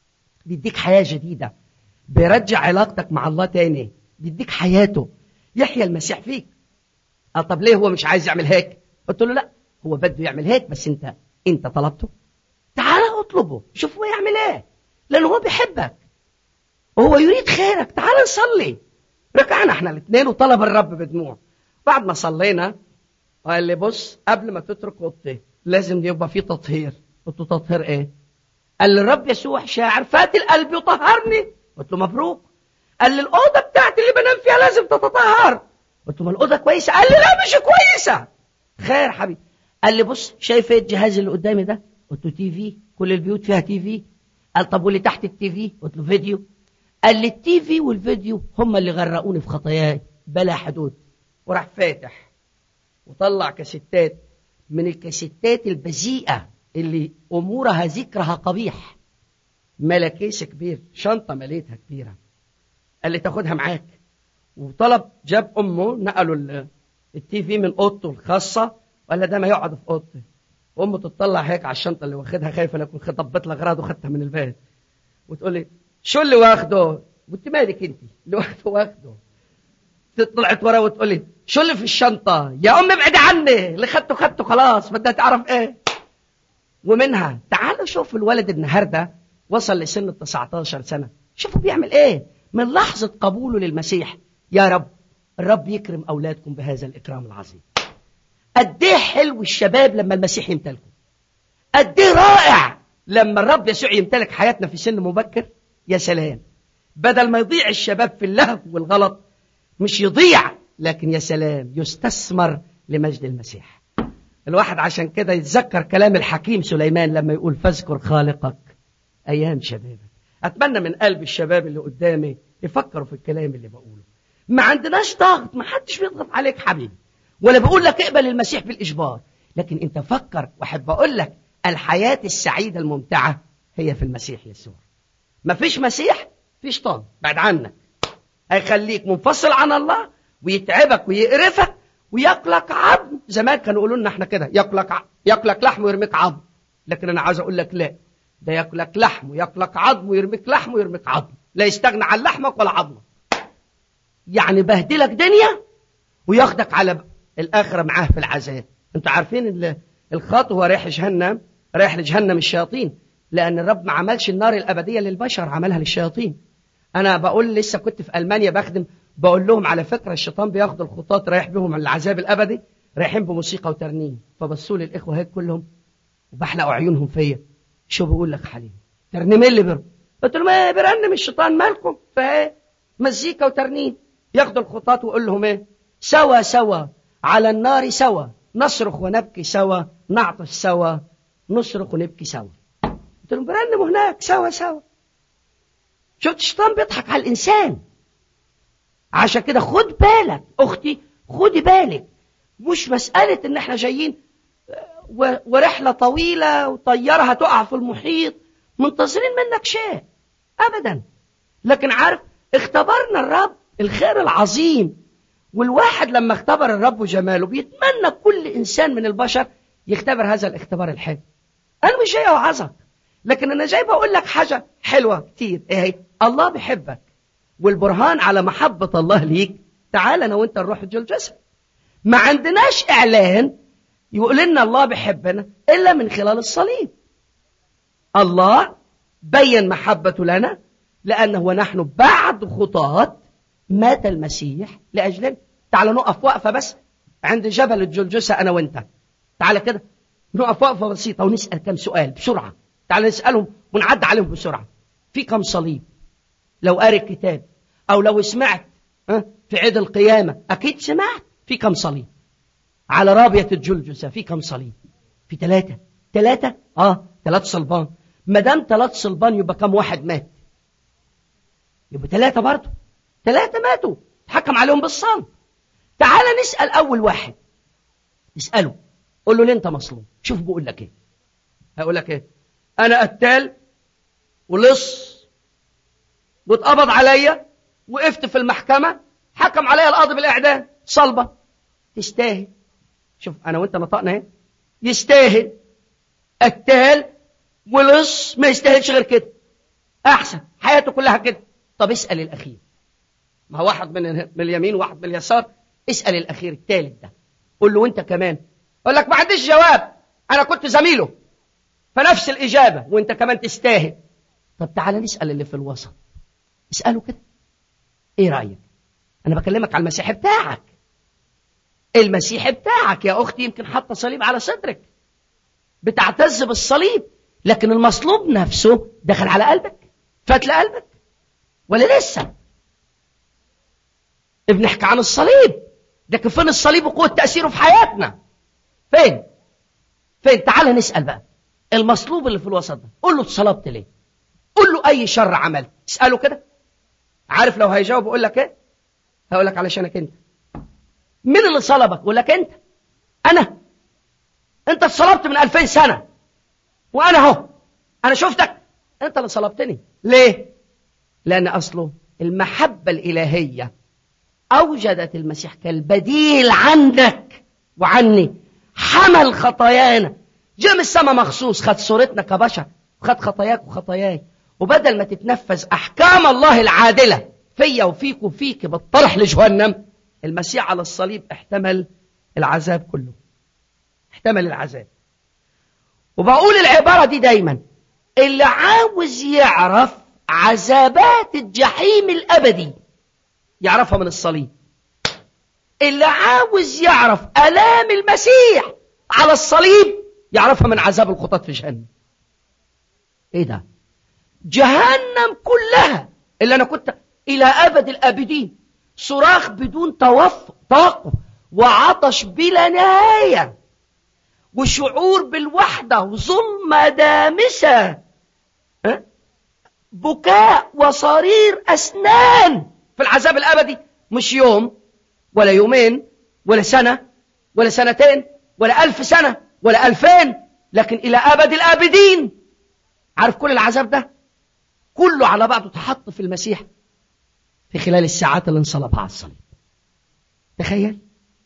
Speaker 2: بيديك حياة جديدة بيرجع علاقتك مع الله تاني بيديك حياته يحيى المسيح فيك قال طب ليه هو مش عايز يعمل هيك قلت له لا هو بده يعمل هيك بس انت انت طلبته تعال اطلبه شوف هو يعمل ايه لانه هو بيحبك وهو يريد خيرك تعال نصلي ركعنا احنا الاثنين وطلب الرب بدموع بعد ما صلينا قال لي بص قبل ما تترك اوضتي لازم يبقى في تطهير قلت له تطهير ايه قال لي الرب يسوع شاعر فات القلب يطهرني قلت له مبروك قال لي الاوضه بتاعتي اللي بنام فيها لازم تتطهر قلت له ما الاوضه كويسه قال لي لا مش كويسه خير حبيبي قال لي بص شايف ايه الجهاز اللي قدامي ده قلت له تي في كل البيوت فيها تي في قال طب واللي تحت التي في قلت له فيديو قال لي التي في والفيديو هم اللي غرقوني في خطاياي بلا حدود وراح فاتح وطلع كاسيتات من الكاسيتات البذيئة اللي أمورها ذكرها قبيح ملا كيس كبير شنطة مليتها كبيرة قال لي تاخدها معاك وطلب جاب أمه نقلوا التي في من أوضته الخاصة ولا ده ما يقعد في أوضتي أمه تطلع هيك على الشنطة اللي واخدها خايفة لكن خطبت الأغراض وخدتها من البيت وتقول لي شو اللي واخده قلت مالك انت اللي واخده واخده طلعت ورا وتقول لي شو اللي في الشنطة يا أم ابعد عني اللي خدته خدته خلاص بدها تعرف ايه ومنها تعالوا شوف الولد النهاردة وصل لسن ال 19 سنة شوفوا بيعمل ايه من لحظة قبوله للمسيح يا رب الرب يكرم أولادكم بهذا الإكرام العظيم قد ايه حلو الشباب لما المسيح يمتلكه قد ايه رائع لما الرب يسوع يمتلك حياتنا في سن مبكر يا سلام بدل ما يضيع الشباب في اللهو والغلط مش يضيع لكن يا سلام يستثمر لمجد المسيح الواحد عشان كده يتذكر كلام الحكيم سليمان لما يقول فاذكر خالقك أيام شبابك أتمنى من قلب الشباب اللي قدامي يفكروا في الكلام اللي بقوله ما عندناش ضغط ما حدش بيضغط عليك حبيبي ولا بقول لك اقبل المسيح بالإجبار لكن انت فكر واحب أقول لك الحياة السعيدة الممتعة هي في المسيح يسوع ما فيش مسيح في شيطان بعد عنك هيخليك منفصل عن الله ويتعبك ويقرفك وياكلك عظم زمان كانوا يقولوا لنا احنا كده ياكلك ع... ياكلك لحم ويرميك عظم لكن انا عاوز اقول لك لا ده ياكلك لحم وياكلك عظم ويرميك لحم ويرميك عظم لا يستغنى عن لحمك ولا عظمك يعني بهدلك دنيا وياخدك على الاخره معاه في العذاب انتوا عارفين الخطوه رايح جهنم رايح لجهنم الشياطين لأن الرب ما عملش النار الأبدية للبشر عملها للشياطين أنا بقول لسه كنت في ألمانيا بخدم بقول لهم على فكرة الشيطان بياخد الخطاط رايح بهم العذاب الأبدي رايحين بموسيقى وترنيم فبصوا لي الإخوة هيك كلهم وبحلقوا عيونهم فيا شو بقول لك حليم ترنيم اللي بيرنم قلت لهم ايه بيرنم الشيطان مالكم فايه مزيكا وترنيم ياخدوا الخطاط ويقول لهم ايه سوا سوا على النار سوا نصرخ ونبكي سوا نعطش سوا نصرخ ونبكي سوا قلت لهم برنموا هناك سوا سوا شفت الشيطان بيضحك على الإنسان عشان كده خد بالك أختي خدي بالك مش مسألة إن إحنا جايين ورحلة طويلة وطيارة هتقع في المحيط منتظرين منك شيء أبدا لكن عارف اختبرنا الرب الخير العظيم والواحد لما اختبر الرب وجماله بيتمنى كل إنسان من البشر يختبر هذا الاختبار الحلو أنا مش جاي أوعظك لكن أنا جاي بقول لك حاجة حلوة كتير إيه هي الله بيحبك والبرهان على محبة الله ليك تعال أنا وأنت نروح الجلجسة ما عندناش إعلان يقول لنا الله بيحبنا إلا من خلال الصليب الله بين محبته لنا لأنه ونحن بعد خطاة مات المسيح لأجلنا تعال نقف وقفة بس عند جبل الجلجسة أنا وأنت تعال كده نقف وقفة بسيطة ونسأل كم سؤال بسرعة تعال نسألهم ونعد عليهم بسرعة في كم صليب لو قاري الكتاب أو لو سمعت في عيد القيامة أكيد سمعت في كم صليب على رابية الجلجسة في كم صليب في ثلاثة ثلاثة آه ثلاث صلبان ما دام ثلاث صلبان يبقى كم واحد مات يبقى ثلاثة برضه ثلاثة ماتوا حكم عليهم بالصلب تعال نسأل أول واحد نسأله قول له ليه أنت مصلوب شوف بقول لك إيه هقول لك إيه أنا قتال ولص واتقبض عليا وقفت في المحكمة حكم عليا القاضي بالإعدام صلبة تستاهل شوف أنا وأنت نطقنا اهي يستاهل قتال ولص ما يستاهلش غير كده احسن حياته كلها كده طب اسال الاخير ما هو واحد من من اليمين وواحد من اليسار اسال الاخير الثالث ده قول له وانت كمان يقول لك ما عنديش جواب انا كنت زميله فنفس الاجابه وانت كمان تستاهل طب تعالى نسال اللي في الوسط اساله كده ايه رايك انا بكلمك على المسيح بتاعك المسيح بتاعك يا اختي يمكن حاطه صليب على صدرك بتعتز بالصليب لكن المصلوب نفسه دخل على قلبك فتل قلبك ولا لسه بنحكي عن الصليب لكن فين الصليب وقوة تأثيره في حياتنا فين فين تعال نسأل بقى المصلوب اللي في الوسط ده قول له اتصلبت ليه قول له أي شر عملت اسأله كده عارف لو هيجاوب يقول لك ايه هقول لك علشانك انت مين اللي صلبك يقول لك انت انا انت اتصلبت من 2000 سنة وانا اهو انا شفتك انت اللي صلبتني ليه لان اصله المحبة الالهية اوجدت المسيح كالبديل عنك وعني حمل خطايانا جاء من السماء مخصوص خد صورتنا كبشر وخد خطاياك وخطاياي وبدل ما تتنفذ احكام الله العادله فيا وفيك وفيك بالطرح لجهنم المسيح على الصليب احتمل العذاب كله احتمل العذاب وبقول العبارة دي دايما اللي عاوز يعرف عذابات الجحيم الأبدي يعرفها من الصليب اللي عاوز يعرف ألام المسيح على الصليب يعرفها من عذاب الخطاة في جهنم ايه ده جهنم كلها اللي انا كنت الى ابد الابدين صراخ بدون توف طاقه وعطش بلا نهايه وشعور بالوحده وظلمه دامسه أه؟ بكاء وصرير اسنان في العذاب الابدي مش يوم ولا يومين ولا سنه ولا سنتين ولا الف سنه ولا الفين لكن الى ابد الابدين عارف كل العذاب ده كله على بعضه تحط في المسيح في خلال الساعات اللي انصلبها على الصليب تخيل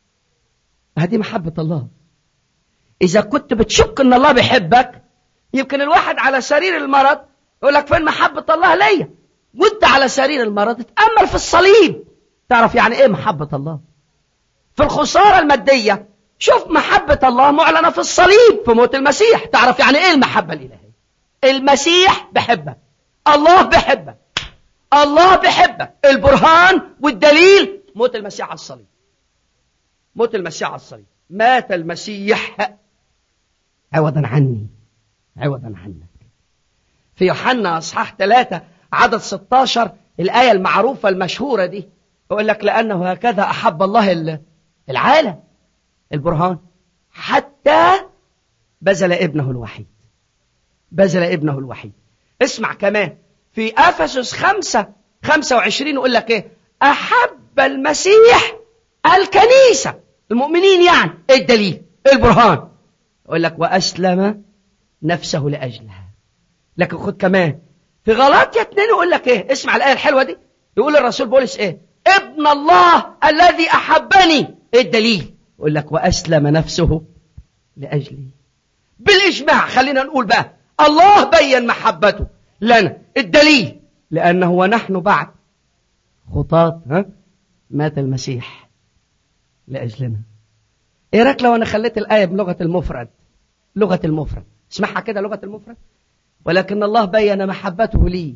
Speaker 2: هذه محبة الله إذا كنت بتشك إن الله بيحبك يمكن الواحد على سرير المرض يقول لك فين محبة الله ليا وانت على سرير المرض اتأمل في الصليب تعرف يعني ايه محبة الله في الخسارة المادية شوف محبة الله معلنة في الصليب في موت المسيح تعرف يعني ايه المحبة الإلهية المسيح بحبك الله بحبك الله بحبك البرهان والدليل موت المسيح على الصليب موت المسيح على الصليب مات المسيح عوضا عني عوضا عنك في يوحنا اصحاح ثلاثة عدد 16 الآية المعروفة المشهورة دي يقول لك لأنه هكذا أحب الله العالم البرهان حتى بذل ابنه الوحيد بذل ابنه الوحيد اسمع كمان في أفسس خمسة خمسة وعشرين يقول لك ايه أحب المسيح الكنيسة المؤمنين يعني ايه الدليل ايه البرهان يقول لك وأسلم نفسه لأجلها لكن خد كمان في غلاطيا اتنين يقول لك ايه اسمع الآية الحلوة دي يقول الرسول بولس ايه ابن الله الذي أحبني ايه الدليل يقول لك وأسلم نفسه لأجلي بالإجماع خلينا نقول بقى الله بين محبته لنا الدليل لأنه ونحن بعد خطاة ها مات المسيح لأجلنا ايه رايك لو انا خليت الآية بلغة المفرد لغة المفرد اسمعها كده لغة المفرد ولكن الله بين محبته لي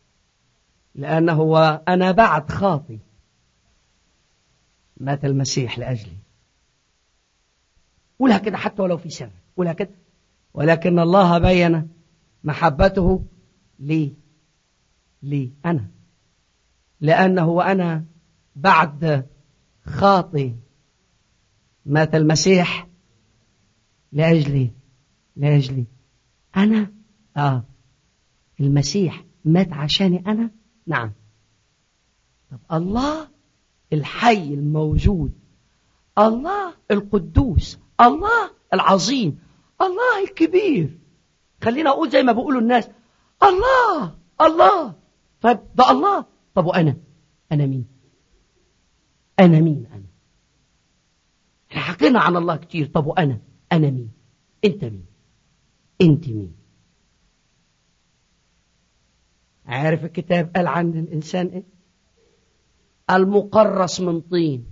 Speaker 2: لأنه وأنا بعد خاطي مات المسيح لأجلي قولها كده حتى ولو في سر قولها كده ولكن الله بين محبته لي لي أنا لأنه وأنا بعد خاطي مات المسيح لأجلي لأجلي أنا آه المسيح مات عشاني أنا نعم طب الله الحي الموجود الله القدوس الله العظيم الله الكبير خلينا أقول زي ما بيقولوا الناس الله الله طيب ده الله طب وأنا أنا مين أنا مين أنا احنا حكينا عن الله كتير طب وأنا أنا مين أنت مين أنت مين عارف الكتاب قال عن الإنسان إيه المقرص من طين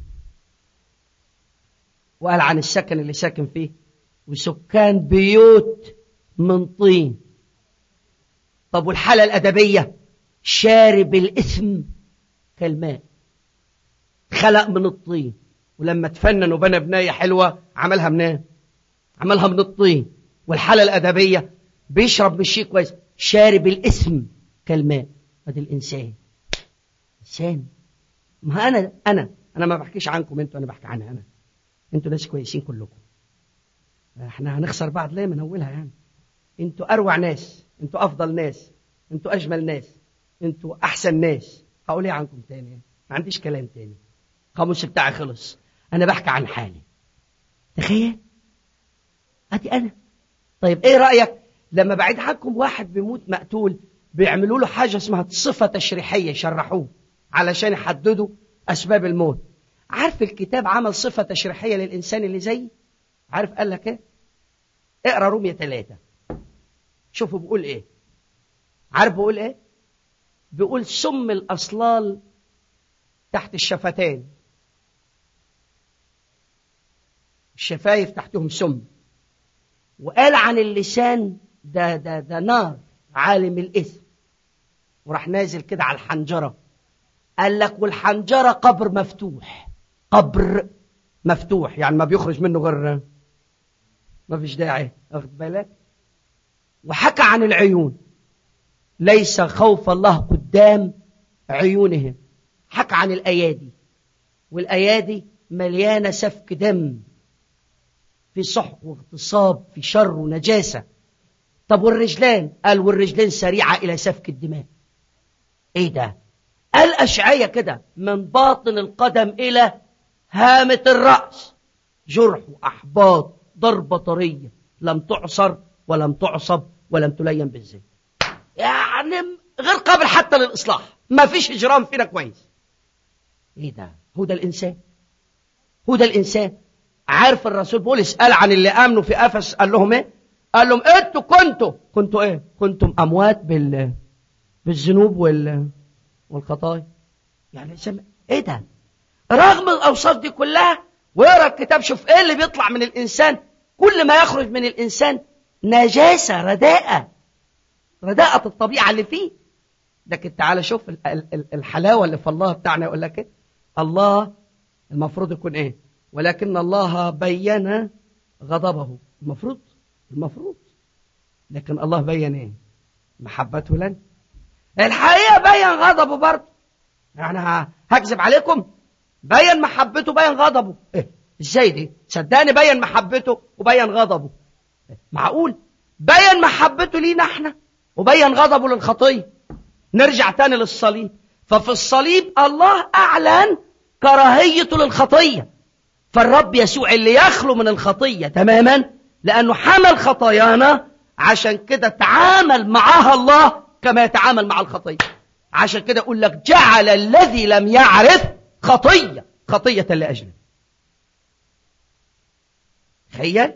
Speaker 2: وقال عن السكن اللي ساكن فيه وسكان بيوت من طين طب والحالة الأدبية شارب الإثم كالماء خلق من الطين ولما تفنن وبنى بناية حلوة عملها منين عملها من الطين والحالة الأدبية بيشرب من شيء كويس شارب الإثم كالماء هذا الإنسان إنسان ما أنا أنا أنا ما بحكيش عنكم أنتوا أنا بحكي عنها أنا أنتوا ناس كويسين كلكم احنا هنخسر بعض ليه من أولها يعني أنتوا أروع ناس أنتوا أفضل ناس أنتوا أجمل ناس أنتوا أحسن ناس هقول إيه عنكم تاني ما عنديش كلام تاني القاموس بتاعي خلص أنا بحكي عن حالي تخيل أدي أنا طيب إيه رأيك لما بعيد عنكم واحد بيموت مقتول بيعملوا له حاجة اسمها صفة تشريحية يشرحوه علشان يحددوا أسباب الموت عارف الكتاب عمل صفة تشريحية للإنسان اللي زي عارف قال لك إيه اقرأ رومية ثلاثة شوفوا بيقول إيه عارف بيقول إيه بيقول سم الأصلال تحت الشفتين الشفايف تحتهم سم وقال عن اللسان ده ده ده نار عالم الإثم وراح نازل كده على الحنجرة قال لك والحنجرة قبر مفتوح قبر مفتوح يعني ما بيخرج منه غير ما فيش داعي واخد بالك وحكى عن العيون ليس خوف الله قدام عيونهم حكى عن الأيادي والأيادي مليانة سفك دم في سحق واغتصاب في شر ونجاسة طب والرجلين قال والرجلين سريعة إلى سفك الدماء إيه ده قال أشعية كده من باطن القدم إلى هامة الرأس جرح وأحباط ضربة طرية لم تعصر ولم تعصب ولم تلين بالزيت يعني غير قابل حتى للإصلاح ما فيش إجرام فينا كويس إيه ده هو ده الإنسان هو ده الإنسان عارف الرسول بولس قال عن اللي آمنوا في أفس قال لهم إيه قال لهم انتوا كنتوا كنتوا ايه كنتم اموات بال بالذنوب وال والخطايا يعني سمع. ايه ده رغم الاوصاف دي كلها ويقرا الكتاب شوف ايه اللي بيطلع من الانسان كل ما يخرج من الانسان نجاسه رداءه رداءه الطبيعه اللي فيه لكن تعالى شوف الحلاوه اللي في الله بتاعنا يقول لك ايه الله المفروض يكون ايه ولكن الله بين غضبه المفروض المفروض لكن الله بين ايه محبته لنا الحقيقه بين غضبه برضه يعني هكذب عليكم بين محبته بين غضبه إيه؟ ازاي دي صدقني بين محبته وبين غضبه إيه؟ معقول بين محبته لينا احنا وبين غضبه للخطيه نرجع تاني للصليب ففي الصليب الله اعلن كراهيته للخطيه فالرب يسوع اللي يخلو من الخطيه تماما لأنه حمل خطايانا عشان كده تعامل معها الله كما يتعامل مع الخطية عشان كده أقول لك جعل الذي لم يعرف خطية خطية لأجله تخيل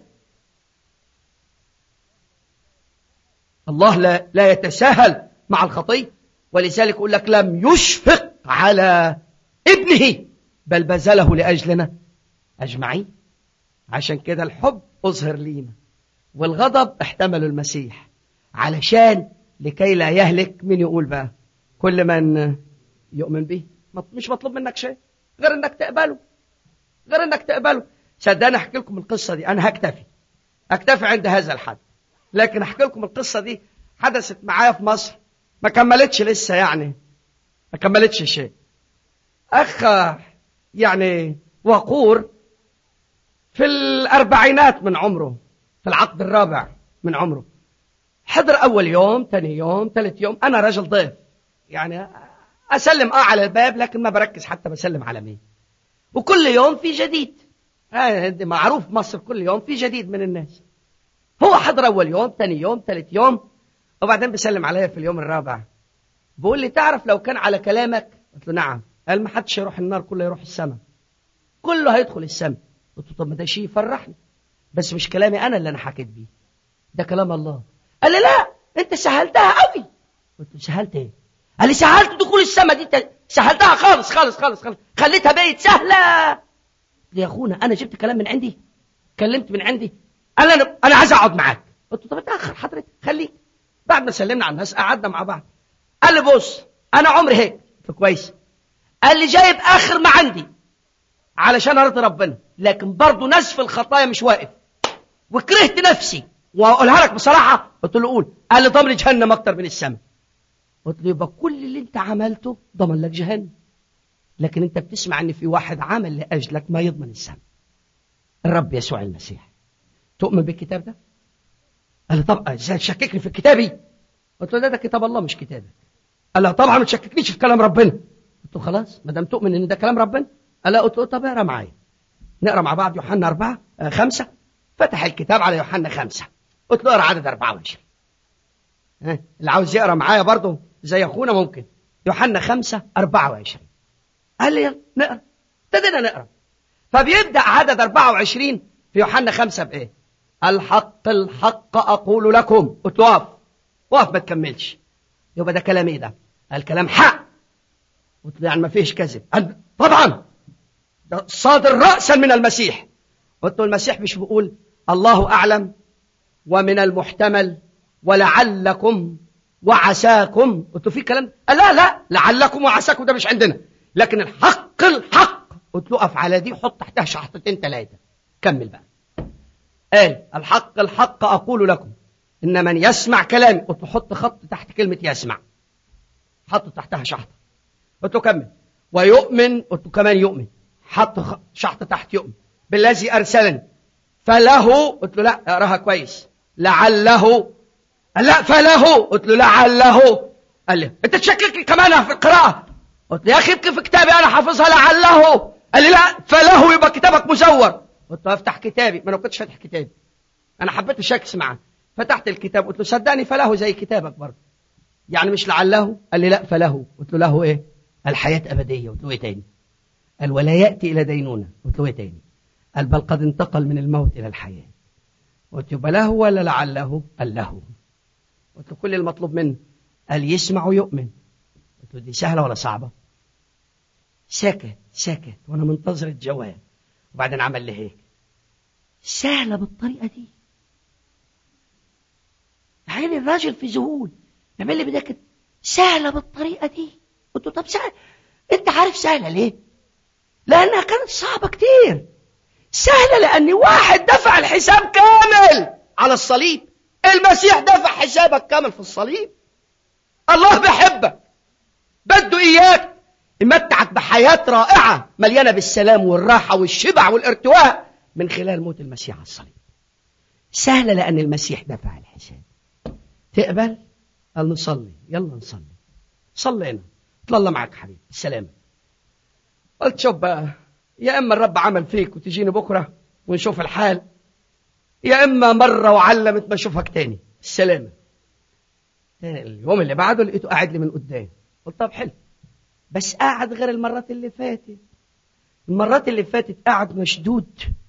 Speaker 2: الله لا, لا يتساهل مع الخطية ولذلك يقول لك لم يشفق على ابنه بل بذله لأجلنا أجمعين عشان كده الحب أظهر لينا والغضب احتملوا المسيح علشان لكي لا يهلك من يقول بقى كل من يؤمن به مش مطلوب منك شيء غير انك تقبله غير انك تقبله صدقني احكي لكم القصه دي انا هكتفي اكتفي عند هذا الحد لكن احكي لكم القصه دي حدثت معايا في مصر ما كملتش لسه يعني ما كملتش شيء اخ يعني وقور في الأربعينات من عمره في العقد الرابع من عمره حضر أول يوم ثاني يوم ثالث يوم أنا رجل ضيف يعني أسلم آه على الباب لكن ما بركز حتى بسلم على مين وكل يوم في جديد معروف مصر كل يوم في جديد من الناس هو حضر أول يوم ثاني يوم ثالث يوم وبعدين بيسلم عليا في اليوم الرابع بقول لي تعرف لو كان على كلامك قلت له نعم قال ما حدش يروح النار كله يروح السماء كله هيدخل السماء قلت له طب ما ده شيء يفرحني بس مش كلامي انا اللي انا حكيت بيه ده كلام الله قال لي لا انت سهلتها قوي قلت له سهلت ايه قال لي سهلت دخول السماء دي ت- سهلتها خالص خالص خالص خالص خليتها بقت سهله قلت له يا اخونا انا جبت كلام من عندي كلمت من عندي قال لي انا انا عايز اقعد معاك قلت له طب اتاخر حضرتك خليك بعد ما سلمنا على الناس قعدنا مع بعض قال لي بص انا عمري هيك قلت له كويس قال لي جايب اخر ما عندي علشان ارضي ربنا لكن برضه نسف الخطايا مش واقف وكرهت نفسي واقولها لك بصراحه قلت له قول قال لي ضمن جهنم اكتر من السماء قلت له يبقى كل اللي انت عملته ضمن لك جهنم لكن انت بتسمع ان في واحد عمل لاجلك ما يضمن السماء الرب يسوع المسيح تؤمن بالكتاب ده قال لي طب ازاي تشككني في كتابي قلت له ده, ده كتاب الله مش كتابك قال له طبعا ما تشككنيش في كلام ربنا قلت له خلاص ما دام تؤمن ان ده كلام ربنا قال لا قلت له طب اقرا معايا نقرا مع بعض يوحنا أربعة آه خمسة فتح الكتاب على يوحنا خمسة قلت له اقرا عدد 24 ها اللي عاوز يقرا معايا برضه زي اخونا ممكن يوحنا خمسة 24 قال لي يلا نقرا ابتدينا نقرا فبيبدا عدد 24 في يوحنا خمسة بايه الحق الحق اقول لكم قلت له اقف اقف ما تكملش يبقى ده كلام ايه ده قال كلام حق قلت له يعني ما فيش كذب قال طبعا ده صادر رأسا من المسيح قلت له المسيح مش بيقول الله أعلم ومن المحتمل ولعلكم وعساكم قلت له في كلام قال لا لا لعلكم وعساكم ده مش عندنا لكن الحق الحق قلت له اقف على دي حط تحتها شحطتين ثلاثة كمل بقى قال الحق الحق أقول لكم إن من يسمع كلامي قلت له حط خط تحت كلمة يسمع حط تحتها شحطة قلت له كمل ويؤمن قلت له كمان يؤمن حط خ- شحطة تحت يؤمن بالذي أرسلني فله قلت له لا اقراها كويس لعله قال لا فله قلت له لعله قال لي انت تشككني كمان في القراءة قلت له يا اخي يمكن في كتابي انا حافظها لعله قال لي لا فله يبقى كتابك مزور قلت له افتح كتابي ما انا كنتش فاتح كتابي انا حبيت اشكس معاه فتحت الكتاب قلت له صدقني فله زي كتابك برضه يعني مش لعله قال لي لا فله قلت له له ايه الحياة أبدية قلت له ايه تاني قال ولا يأتي إلى دينونة قلت له ايه تاني قال بل قد انتقل من الموت إلى الحياة قلت له له ولا لعله قال له قلت له كل المطلوب منه قال يسمع ويؤمن قلت له دي سهلة ولا صعبة سكت سكت وأنا منتظر الجواب وبعدين عمل لي هيك سهلة بالطريقة دي عين الراجل في ذهول يعمل لي بدا كده سهلة بالطريقة دي قلت له طب سهل انت عارف سهلة ليه لانها كانت صعبة كتير سهلة لان واحد دفع الحساب كامل على الصليب المسيح دفع حسابك كامل في الصليب الله بيحبك بده اياك يمتعك بحياة رائعة مليانة بالسلام والراحة والشبع والارتواء من خلال موت المسيح على الصليب سهلة لأن المسيح دفع الحساب تقبل قال نصلي يلا نصلي صلينا قلت له الله معك حبيبي السلام قلت شوف بقى يا اما الرب عمل فيك وتجيني بكره ونشوف الحال يا اما مره وعلمت ما اشوفك تاني السلامه اليوم اللي بعده لقيته قاعد لي من قدام قلت طب حلو بس قاعد غير المرات اللي فاتت المرات اللي فاتت قاعد مشدود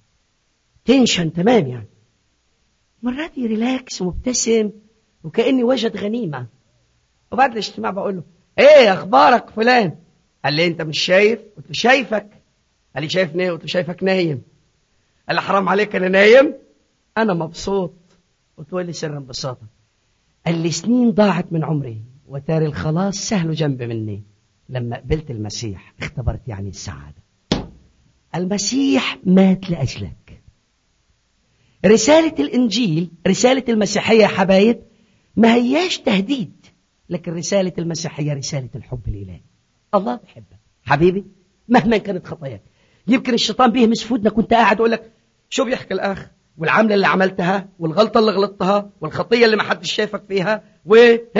Speaker 2: تنشن تمام يعني مرات ريلاكس مبتسم وكأني وجد غنيمة وبعد الاجتماع بقول له ايه اخبارك فلان قال لي انت مش شايف قلت له شايفك قال لي شايفني ايه قلت له شايفك نايم قال لي حرام عليك انا نايم انا مبسوط قلت له لي سر انبساطك قال لي سنين ضاعت من عمري وتاري الخلاص سهل جنب مني لما قبلت المسيح اختبرت يعني السعادة المسيح مات لأجلك رسالة الإنجيل رسالة المسيحية يا حبايب ما هياش تهديد لكن رسالة المسيحية رسالة الحب الإلهي الله بيحبك حبيبي مهما كانت خطاياك يمكن الشيطان بيهمس في ودنك وانت قاعد يقول لك شو بيحكي الأخ والعملة اللي عملتها والغلطة اللي غلطتها والخطية اللي ما حدش شايفك فيها و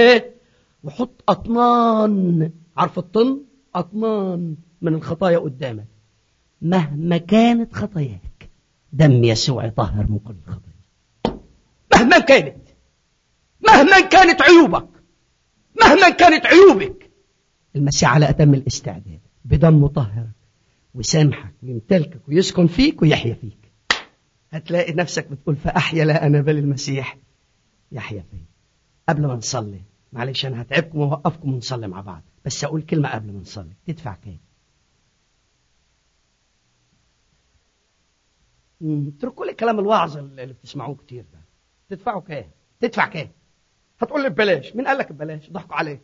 Speaker 2: وحط أطنان عارف الطن أطنان من الخطايا قدامك مهما كانت خطاياك دم يسوع يطهر من كل خطية مهما كانت مهما كانت عيوبك مهما كانت عيوبك المسيح على أتم الاستعداد بدم مطهرك ويسامحك ويمتلكك ويسكن فيك ويحيا فيك هتلاقي نفسك بتقول فأحيا لا أنا بل المسيح يحيا فيا قبل ما نصلي معلش انا هتعبكم واوقفكم ونصلي مع بعض بس اقول كلمه قبل ما نصلي تدفع كام اتركوا لي كلام الوعظ اللي بتسمعوه كتير ده تدفعوا كام تدفع كام هتقول لي ببلاش مين قال لك ببلاش ضحكوا عليك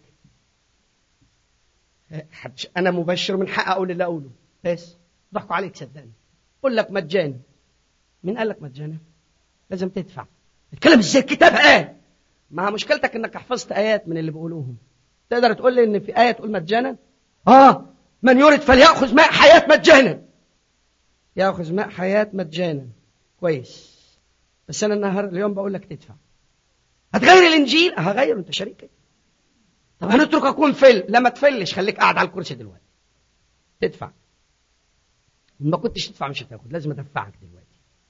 Speaker 2: انا مبشر من حق اقول اللي اقوله بس ضحكوا عليك صدقني قول لك مجاني مين قال لك مجاني لازم تدفع الكلام ازاي الكتاب قال ما مشكلتك انك حفظت ايات من اللي بيقولوهم تقدر تقول لي ان في ايه تقول مجانا اه من يريد فليأخذ ماء حياة مجانا يأخذ ماء حياة مجانا كويس بس انا النهار اليوم بقول لك تدفع هتغير الانجيل هغيره انت شريكي طب هنترك اكون فل لما تفلش خليك قاعد على الكرسي دلوقتي تدفع ما كنتش تدفع مش هتاخد لازم ادفعك دلوقتي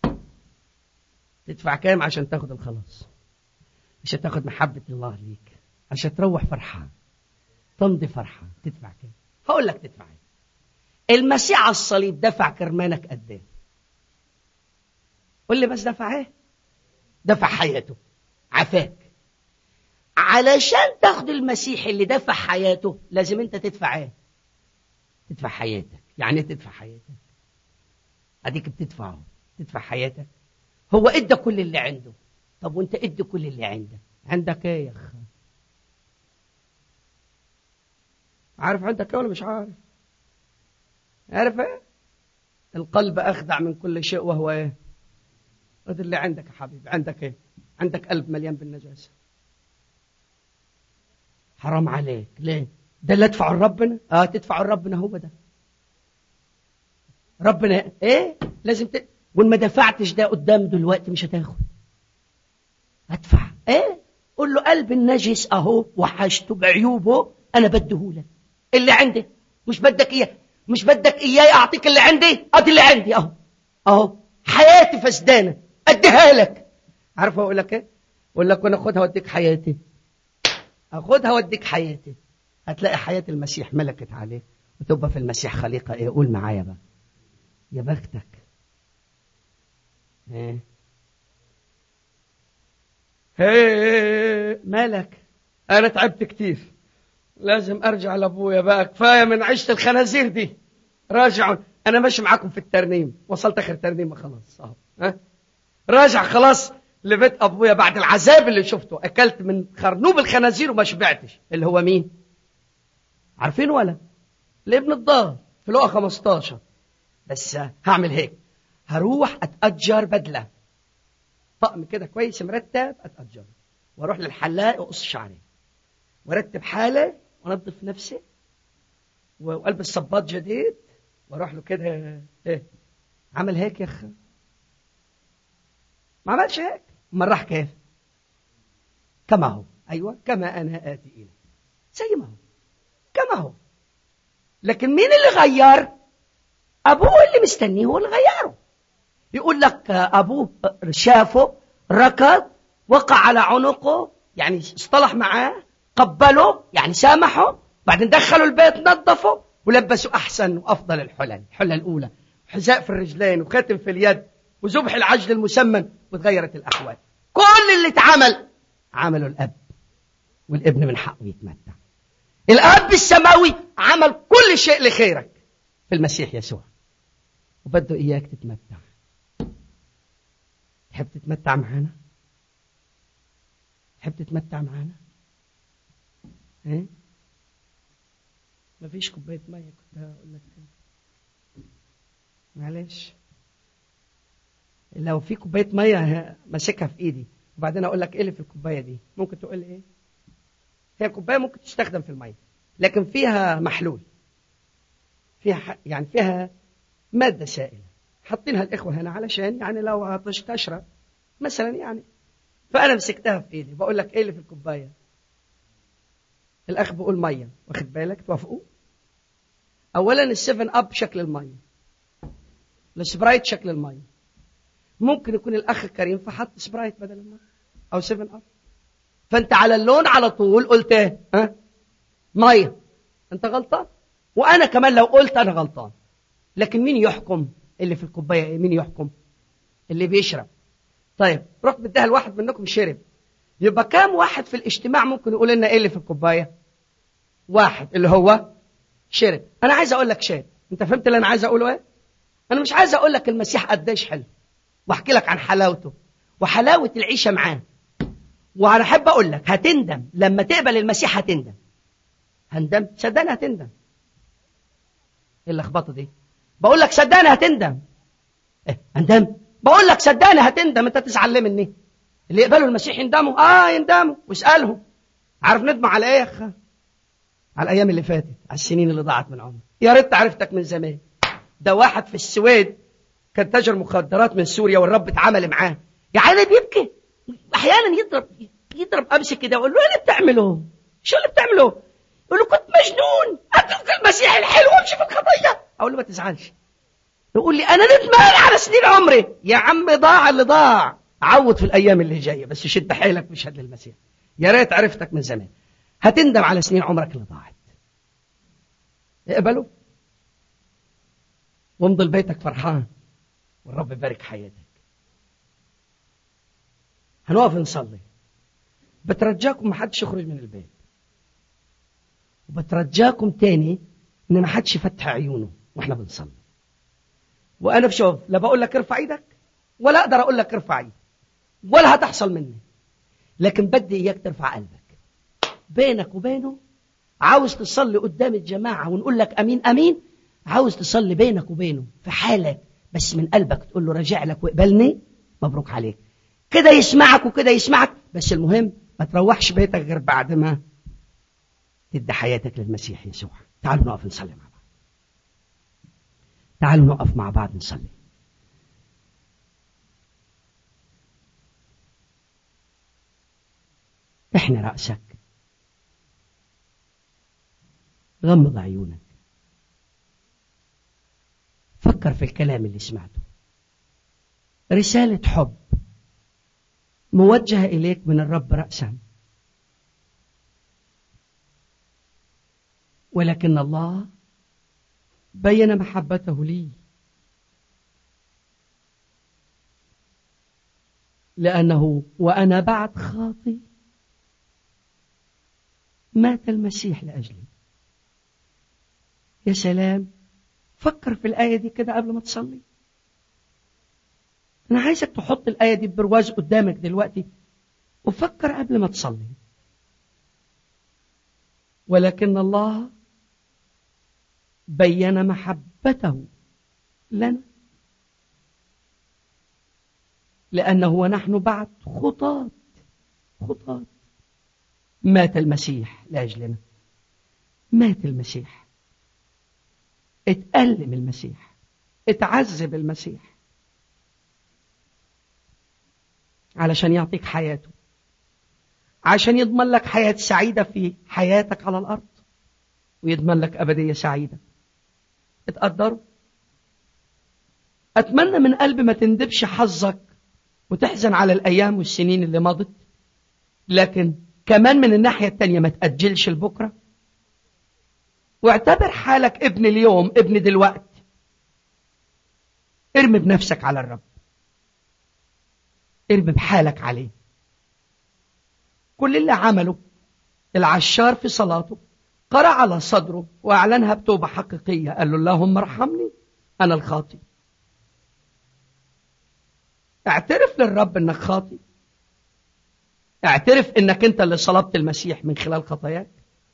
Speaker 2: تدفع كام عشان تاخد الخلاص عشان تاخد محبة الله ليك عشان تروح فرحان تمضي فرحان تدفع كام هقول لك تدفع ايه المسيح على الصليب دفع كرمانك قد ايه قول لي بس دفع ايه دفع حياته عفاك علشان تاخد المسيح اللي دفع حياته لازم انت تدفع ايه تدفع حياتك يعني ايه تدفع حياتك اديك بتدفعه تدفع حياتك هو ادى كل اللي عنده طب وانت ادي كل اللي عندك عندك ايه يا اخ عارف عندك ايه ولا مش عارف عارف ايه القلب اخدع من كل شيء وهو ايه هذا اللي عندك يا حبيبي عندك ايه عندك قلب مليان بالنجاسه حرام عليك ليه ده اللي ادفعه لربنا اه تدفعه لربنا هو ده ربنا ايه لازم ت... وان ما دفعتش ده قدام دلوقتي مش هتاخد ادفع ايه قول له قلب النجس اهو وحشته بعيوبه انا بديهولك اللي عندي مش بدك اياه مش بدك اياه اعطيك اللي عندي ادي اللي عندي اهو اهو حياتي فسدانه اديها لك عارف اقول لك ايه اقول لك وانا خدها واديك حياتي اخدها واديك حياتي هتلاقي حياه المسيح ملكت عليك وتبقى في المسيح خليقه ايه قول معايا بقى يا بختك ايه هي مالك انا تعبت كتير لازم ارجع لابويا بقى كفايه من عيشه الخنازير دي راجعوا انا ماشي معاكم في الترنيم وصلت اخر ترنيم خلاص اهو ها راجع خلاص لبيت ابويا بعد العذاب اللي شفته اكلت من خرنوب الخنازير وما شبعتش اللي هو مين عارفين ولا لابن الضال في لقا 15 بس هعمل هيك هروح اتاجر بدله طقم كده كويس مرتب اتاجر واروح للحلاق واقص شعري وارتب حالي وانظف نفسي والبس صباط جديد واروح له كده ايه عمل هيك يا اخي ما عملش هيك امال راح كيف كما هو ايوه كما انا اتي اليه زي ما هو كما هو لكن مين اللي غير ابوه اللي مستنيه هو اللي غيره يقول لك ابوه شافه ركض وقع على عنقه يعني اصطلح معاه قبله يعني سامحه بعدين دخلوا البيت نظفوا ولبسوا احسن وافضل الحلل الحله الاولى حذاء في الرجلين وختم في اليد وذبح العجل المسمن وتغيرت الاحوال كل اللي اتعمل عمله الاب والابن من حقه يتمتع الاب السماوي عمل كل شيء لخيرك في المسيح يسوع وبده اياك تتمتع تحب تتمتع معانا تحب تتمتع معانا ايه مفيش كوبايه ميه كنت هقول لك معلش لو في كوبايه ميه ماسكها في ايدي وبعدين اقول لك ايه اللي في الكوبايه دي ممكن تقول ايه هي كوبايه ممكن تستخدم في الميه لكن فيها محلول فيها يعني فيها ماده سائله حاطينها الاخوه هنا علشان يعني لو عطشت اشرب مثلا يعني فانا مسكتها في ايدي بقول لك ايه اللي في الكوبايه الاخ بيقول ميه واخد بالك توافقوا اولا السيفن اب شكل الميه السبرايت شكل الميه ممكن يكون الاخ كريم فحط سبرايت بدل الميه او سيفن اب فانت على اللون على طول قلت ايه ها ميه انت غلطان وانا كمان لو قلت انا غلطان لكن مين يحكم اللي في الكوبايه ايه مين يحكم اللي بيشرب طيب رحت بديها لواحد منكم شرب يبقى كام واحد في الاجتماع ممكن يقول لنا ايه اللي في الكوبايه واحد اللي هو شرب انا عايز اقول لك شرب انت فهمت اللي انا عايز اقوله ايه انا مش عايز اقول لك المسيح قديش حلو واحكي لك عن حلاوته وحلاوه العيشه معاه وانا احب اقول لك هتندم لما تقبل المسيح هتندم هندم صدقني هتندم ايه اللخبطه دي بقول لك صدقني هتندم ايه هندم بقول لك صدقني هتندم انت تزعل ليه مني اللي يقبلوا المسيح يندموا اه يندموا واسالهم عارف ندموا على ايه يا اخ على الايام اللي فاتت على السنين اللي ضاعت من عمري يا ريت عرفتك من زمان ده واحد في السويد كان تاجر مخدرات من سوريا والرب اتعامل معاه يا عيني بيبكي احيانا يضرب يضرب امسك كده ويقول له ايه اللي بتعمله شو اللي بتعمله يقول له كنت مجنون اترك المسيح الحلو وامشي في الخطيه اقول له ما تزعلش يقول لي انا ندمان على سنين عمري يا عم ضاع اللي ضاع عوض في الايام اللي جايه بس شد حيلك وشهد للمسيح يا ريت عرفتك من زمان هتندم على سنين عمرك اللي ضاعت اقبله وامضي لبيتك فرحان والرب يبارك حياتك هنقف نصلي بترجاكم ما حدش يخرج من البيت وبترجاكم تاني ان ما حدش يفتح عيونه واحنا بنصلي وانا بشوف لا بقول لك ارفع ايدك ولا اقدر اقول لك ارفع ايدك ولا هتحصل مني لكن بدي اياك ترفع قلبك بينك وبينه عاوز تصلي قدام الجماعة ونقول لك أمين أمين عاوز تصلي بينك وبينه في حالك بس من قلبك تقول له راجع لك واقبلني مبروك عليك كده يسمعك وكده يسمعك بس المهم ما تروحش بيتك غير بعد ما تدي حياتك للمسيح يسوع تعالوا نقف نصلي مع بعض تعالوا نقف مع بعض نصلي احنا رأسك غمض عيونك فكر في الكلام اللي سمعته رسالة حب موجهة إليك من الرب رأسا ولكن الله بين محبته لي لأنه وأنا بعد خاطي مات المسيح لأجلي يا سلام فكر في الآية دي كده قبل ما تصلي أنا عايزك تحط الآية دي برواز قدامك دلوقتي وفكر قبل ما تصلي ولكن الله بين محبته لنا لأنه ونحن بعد خطاة خطاة مات المسيح لأجلنا مات المسيح اتألم المسيح اتعذب المسيح علشان يعطيك حياته عشان يضمن لك حياة سعيدة في حياتك على الأرض ويضمن لك أبدية سعيدة اتقدروا أتمنى من قلبي ما تندبش حظك وتحزن على الأيام والسنين اللي مضت لكن كمان من الناحية التانية ما تأجلش لبكرة واعتبر حالك ابن اليوم ابن دلوقت ارمي بنفسك على الرب ارمي بحالك عليه كل اللي عمله العشار في صلاته قرأ على صدره وأعلنها بتوبة حقيقية قال له اللهم ارحمني أنا الخاطي اعترف للرب انك خاطي اعترف انك انت اللي صلبت المسيح من خلال خطاياك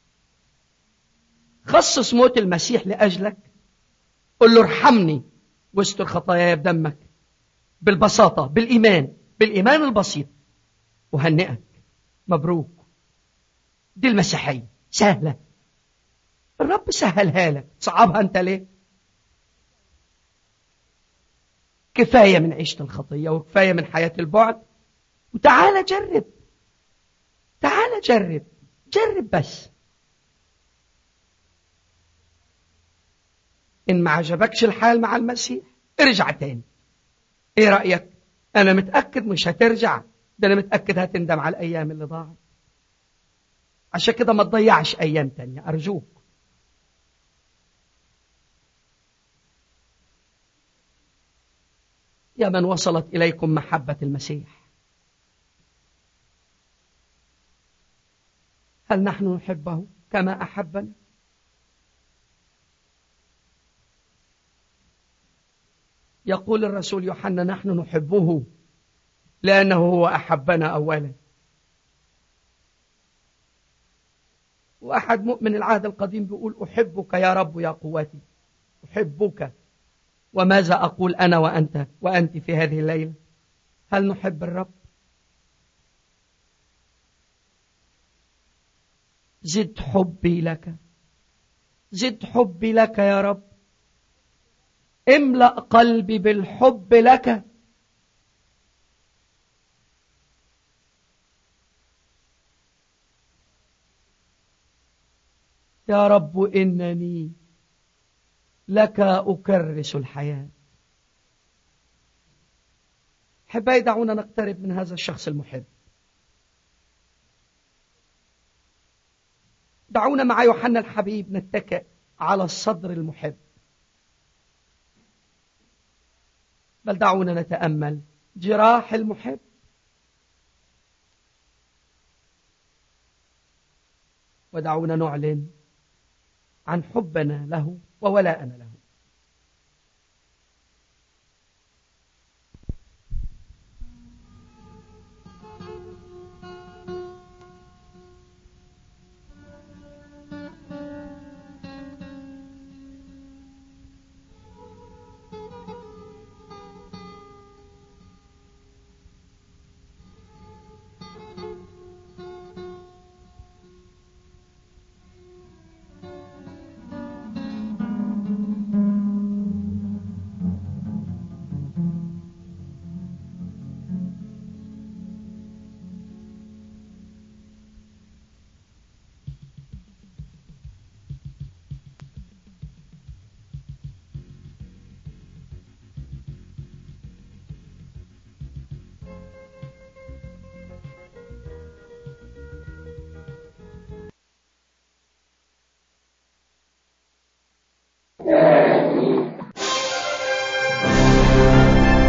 Speaker 2: خصص موت المسيح لأجلك قل له ارحمني واستر خطاياي بدمك بالبساطة بالإيمان بالإيمان البسيط وهنئك مبروك دي المسيحية سهلة الرب سهلها لك تصعبها انت ليه كفاية من عيشة الخطية وكفاية من حياة البعد وتعالى جرب تعالى جرب جرب بس إن ما عجبكش الحال مع المسيح ارجع تاني ايه رأيك انا متأكد مش هترجع ده انا متأكد هتندم على الايام اللي ضاعت عشان كده ما تضيعش ايام تانية ارجوك يا من وصلت اليكم محبة المسيح هل نحن نحبه كما أحبنا يقول الرسول يوحنا نحن نحبه لأنه هو أحبنا أولا وأحد مؤمن العهد القديم بيقول أحبك يا رب يا قوتي أحبك وماذا أقول أنا وأنت وأنت في هذه الليلة هل نحب الرب زد حبي لك زد حبي لك يا رب املأ قلبي بالحب لك يا رب إنني لك أكرس الحياة حباي دعونا نقترب من هذا الشخص المحب دعونا مع يوحنا الحبيب نتكئ على الصدر المحب بل دعونا نتأمل جراح المحب ودعونا نعلن عن حبنا له وولاءنا له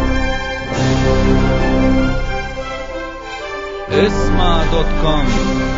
Speaker 1: اسمع دوت كوم